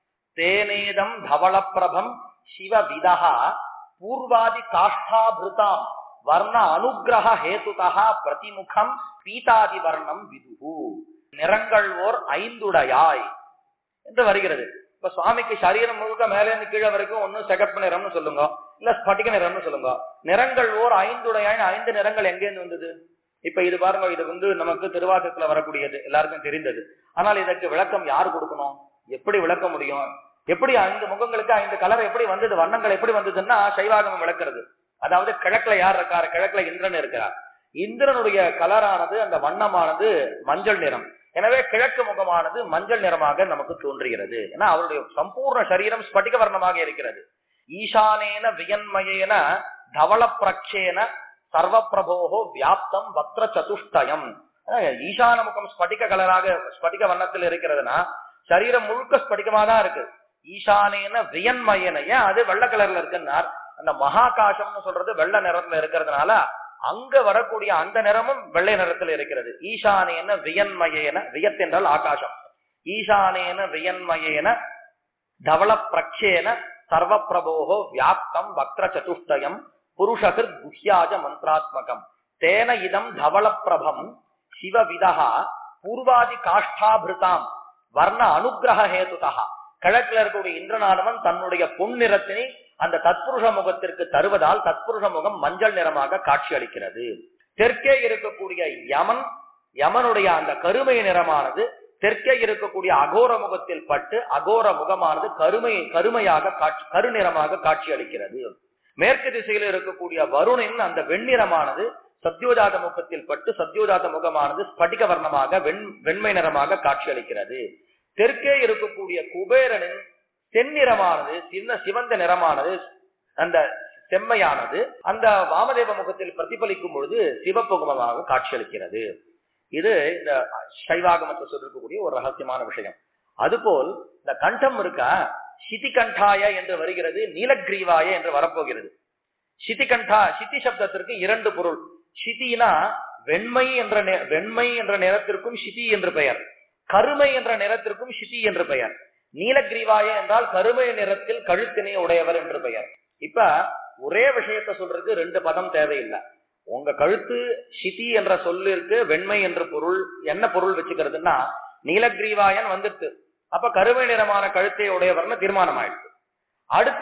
தேனேதம் தவளப்பிரபம் சிவ விதா பூர்வாதி காஷ்டாபிருதாம் வர்ண அனுகிரக ஹேதுதா பிரதிமுகம் பீதாதி வர்ணம் விதுகு நிறங்கள் ஓர் ஐந்துடையாய் என்று வருகிறது இப்ப சுவாமிக்கு சரீரம் முழுக்க மேலே இருந்து கீழே வரைக்கும் ஒண்ணு சிகப்பு நிறம்னு சொல்லுங்க இல்ல ஸ்பட்டிக நிறம்னு சொல்லுங்க நிறங்கள் ஓர் ஐந்துடையாய் ஐந்து நிறங்கள் எங்கேருந்து வந்தது இப்ப இது பாருங்க இது வந்து நமக்கு திருவாசகத்துல வரக்கூடியது எல்லாருக்கும் தெரிந்தது ஆனால் இதற்கு விளக்கம் யார் கொடுக்கணும் எப்படி விளக்க முடியும் எப்படி ஐந்து முகங்களுக்கு ஐந்து கலர் எப்படி வந்தது வண்ணங்கள் எப்படி வந்ததுன்னா சைவாகமம் விளக்குறது அதாவது கிழக்குல யார் இருக்காரு கிழக்குல இந்திரன் இருக்கிறார் இந்திரனுடைய கலரானது அந்த வண்ணமானது மஞ்சள் நிறம் எனவே கிழக்கு முகமானது மஞ்சள் நிறமாக நமக்கு தோன்றுகிறது ஏன்னா அவருடைய சம்பூர்ண சரீரம் ஸ்பட்டிக வர்ணமாக இருக்கிறது ஈசானேன வியன்மயேன தவள பிரக்ஷேன சர்வ பிரபோகோ வியாப்தம் வக்ர சதுஷ்டயம் ஈசான முகம் ஸ்பட்டிக கலராக ஸ்பட்டிக வண்ணத்தில் இருக்கிறதுனா சரீரம் முழுக்க ஸ்பட்டிகமா தான் இருக்கு ஈசானேன வியன்மயன ஏன் அது வெள்ளை கலர்ல இருக்குன்னார் அந்த மகாகாசம்னு சொல்றது வெள்ளை நிறத்துல இருக்கிறதுனால அங்க வரக்கூடிய அந்த நிறமும் வெள்ளை நிறத்தில் இருக்கிறது ஈசானேன வியன்மயேன வியத் என்றால் ஆகாசம் ஈசானேன வியன்மயேன தவள பிரக்ஷேன சர்வ பிரபோகோ வியாப்தம் வக்ர சதுஷ்டயம் புருஷகிருத் குஹ்யாஜ மந்திராத்மகம் தேன இதம் தவள பிரபம் சிவவிதா பூர்வாதி காஷ்டாபிருதாம் வர்ண அனுகிரக ஹேதுதா கிழக்குல இருக்கக்கூடிய இந்திரநாதவன் தன்னுடைய பொன்னிறத்தினை அந்த தத்புருஷ முகத்திற்கு தருவதால் தத்புருஷ முகம் மஞ்சள் நிறமாக காட்சி அளிக்கிறது தெற்கே இருக்கக்கூடிய யமன் யமனுடைய அந்த கருமை நிறமானது தெற்கே இருக்கக்கூடிய அகோர முகத்தில் பட்டு அகோர முகமானது கருமை கருமையாக காட்சி கருநிறமாக காட்சி அளிக்கிறது மேற்கு திசையில் இருக்கக்கூடிய வருணின் அந்த வெண்ணிறமானது சத்யோஜாத முகத்தில் பட்டு சத்யோஜாத முகமானது ஸ்படிக வர்ணமாக வெண் வெண்மை நிறமாக காட்சி அளிக்கிறது தெற்கே இருக்கக்கூடிய குபேரனின் செந்நிறமானது சின்ன சிவந்த நிறமானது அந்த செம்மையானது அந்த வாமதேவ முகத்தில் பிரதிபலிக்கும் பொழுது சிவப்புகமமாக காட்சியளிக்கிறது இது இந்த சைவாகமத்தை சொல்லிருக்கக்கூடிய ஒரு ரகசியமான விஷயம் அதுபோல் இந்த கண்டம் இருக்கா சிதிகண்டாய என்று வருகிறது நீலக்ரீவாய என்று வரப்போகிறது சிதிகண்டா சித்தி சப்தத்திற்கு இரண்டு பொருள் சிதினா வெண்மை என்ற வெண்மை என்ற நிறத்திற்கும் சிதி என்று பெயர் கருமை என்ற நிறத்திற்கும் சிதி என்று பெயர் நீலகிரீவாய என்றால் கருமை நிறத்தில் கழுத்தினை உடையவர் என்று பெயர் இப்ப ஒரே விஷயத்த சொல்றதுக்கு ரெண்டு பதம் தேவையில்லை உங்க கழுத்து சிதி என்ற சொல்லிற்கு வெண்மை என்ற பொருள் என்ன பொருள் வச்சுக்கிறதுன்னா நீலகிரீவாயன் வந்துட்டு அப்ப கருமை நிறமான கழுத்தை உடையவர்னு தீர்மானம் ஆயிடுச்சு அடுத்து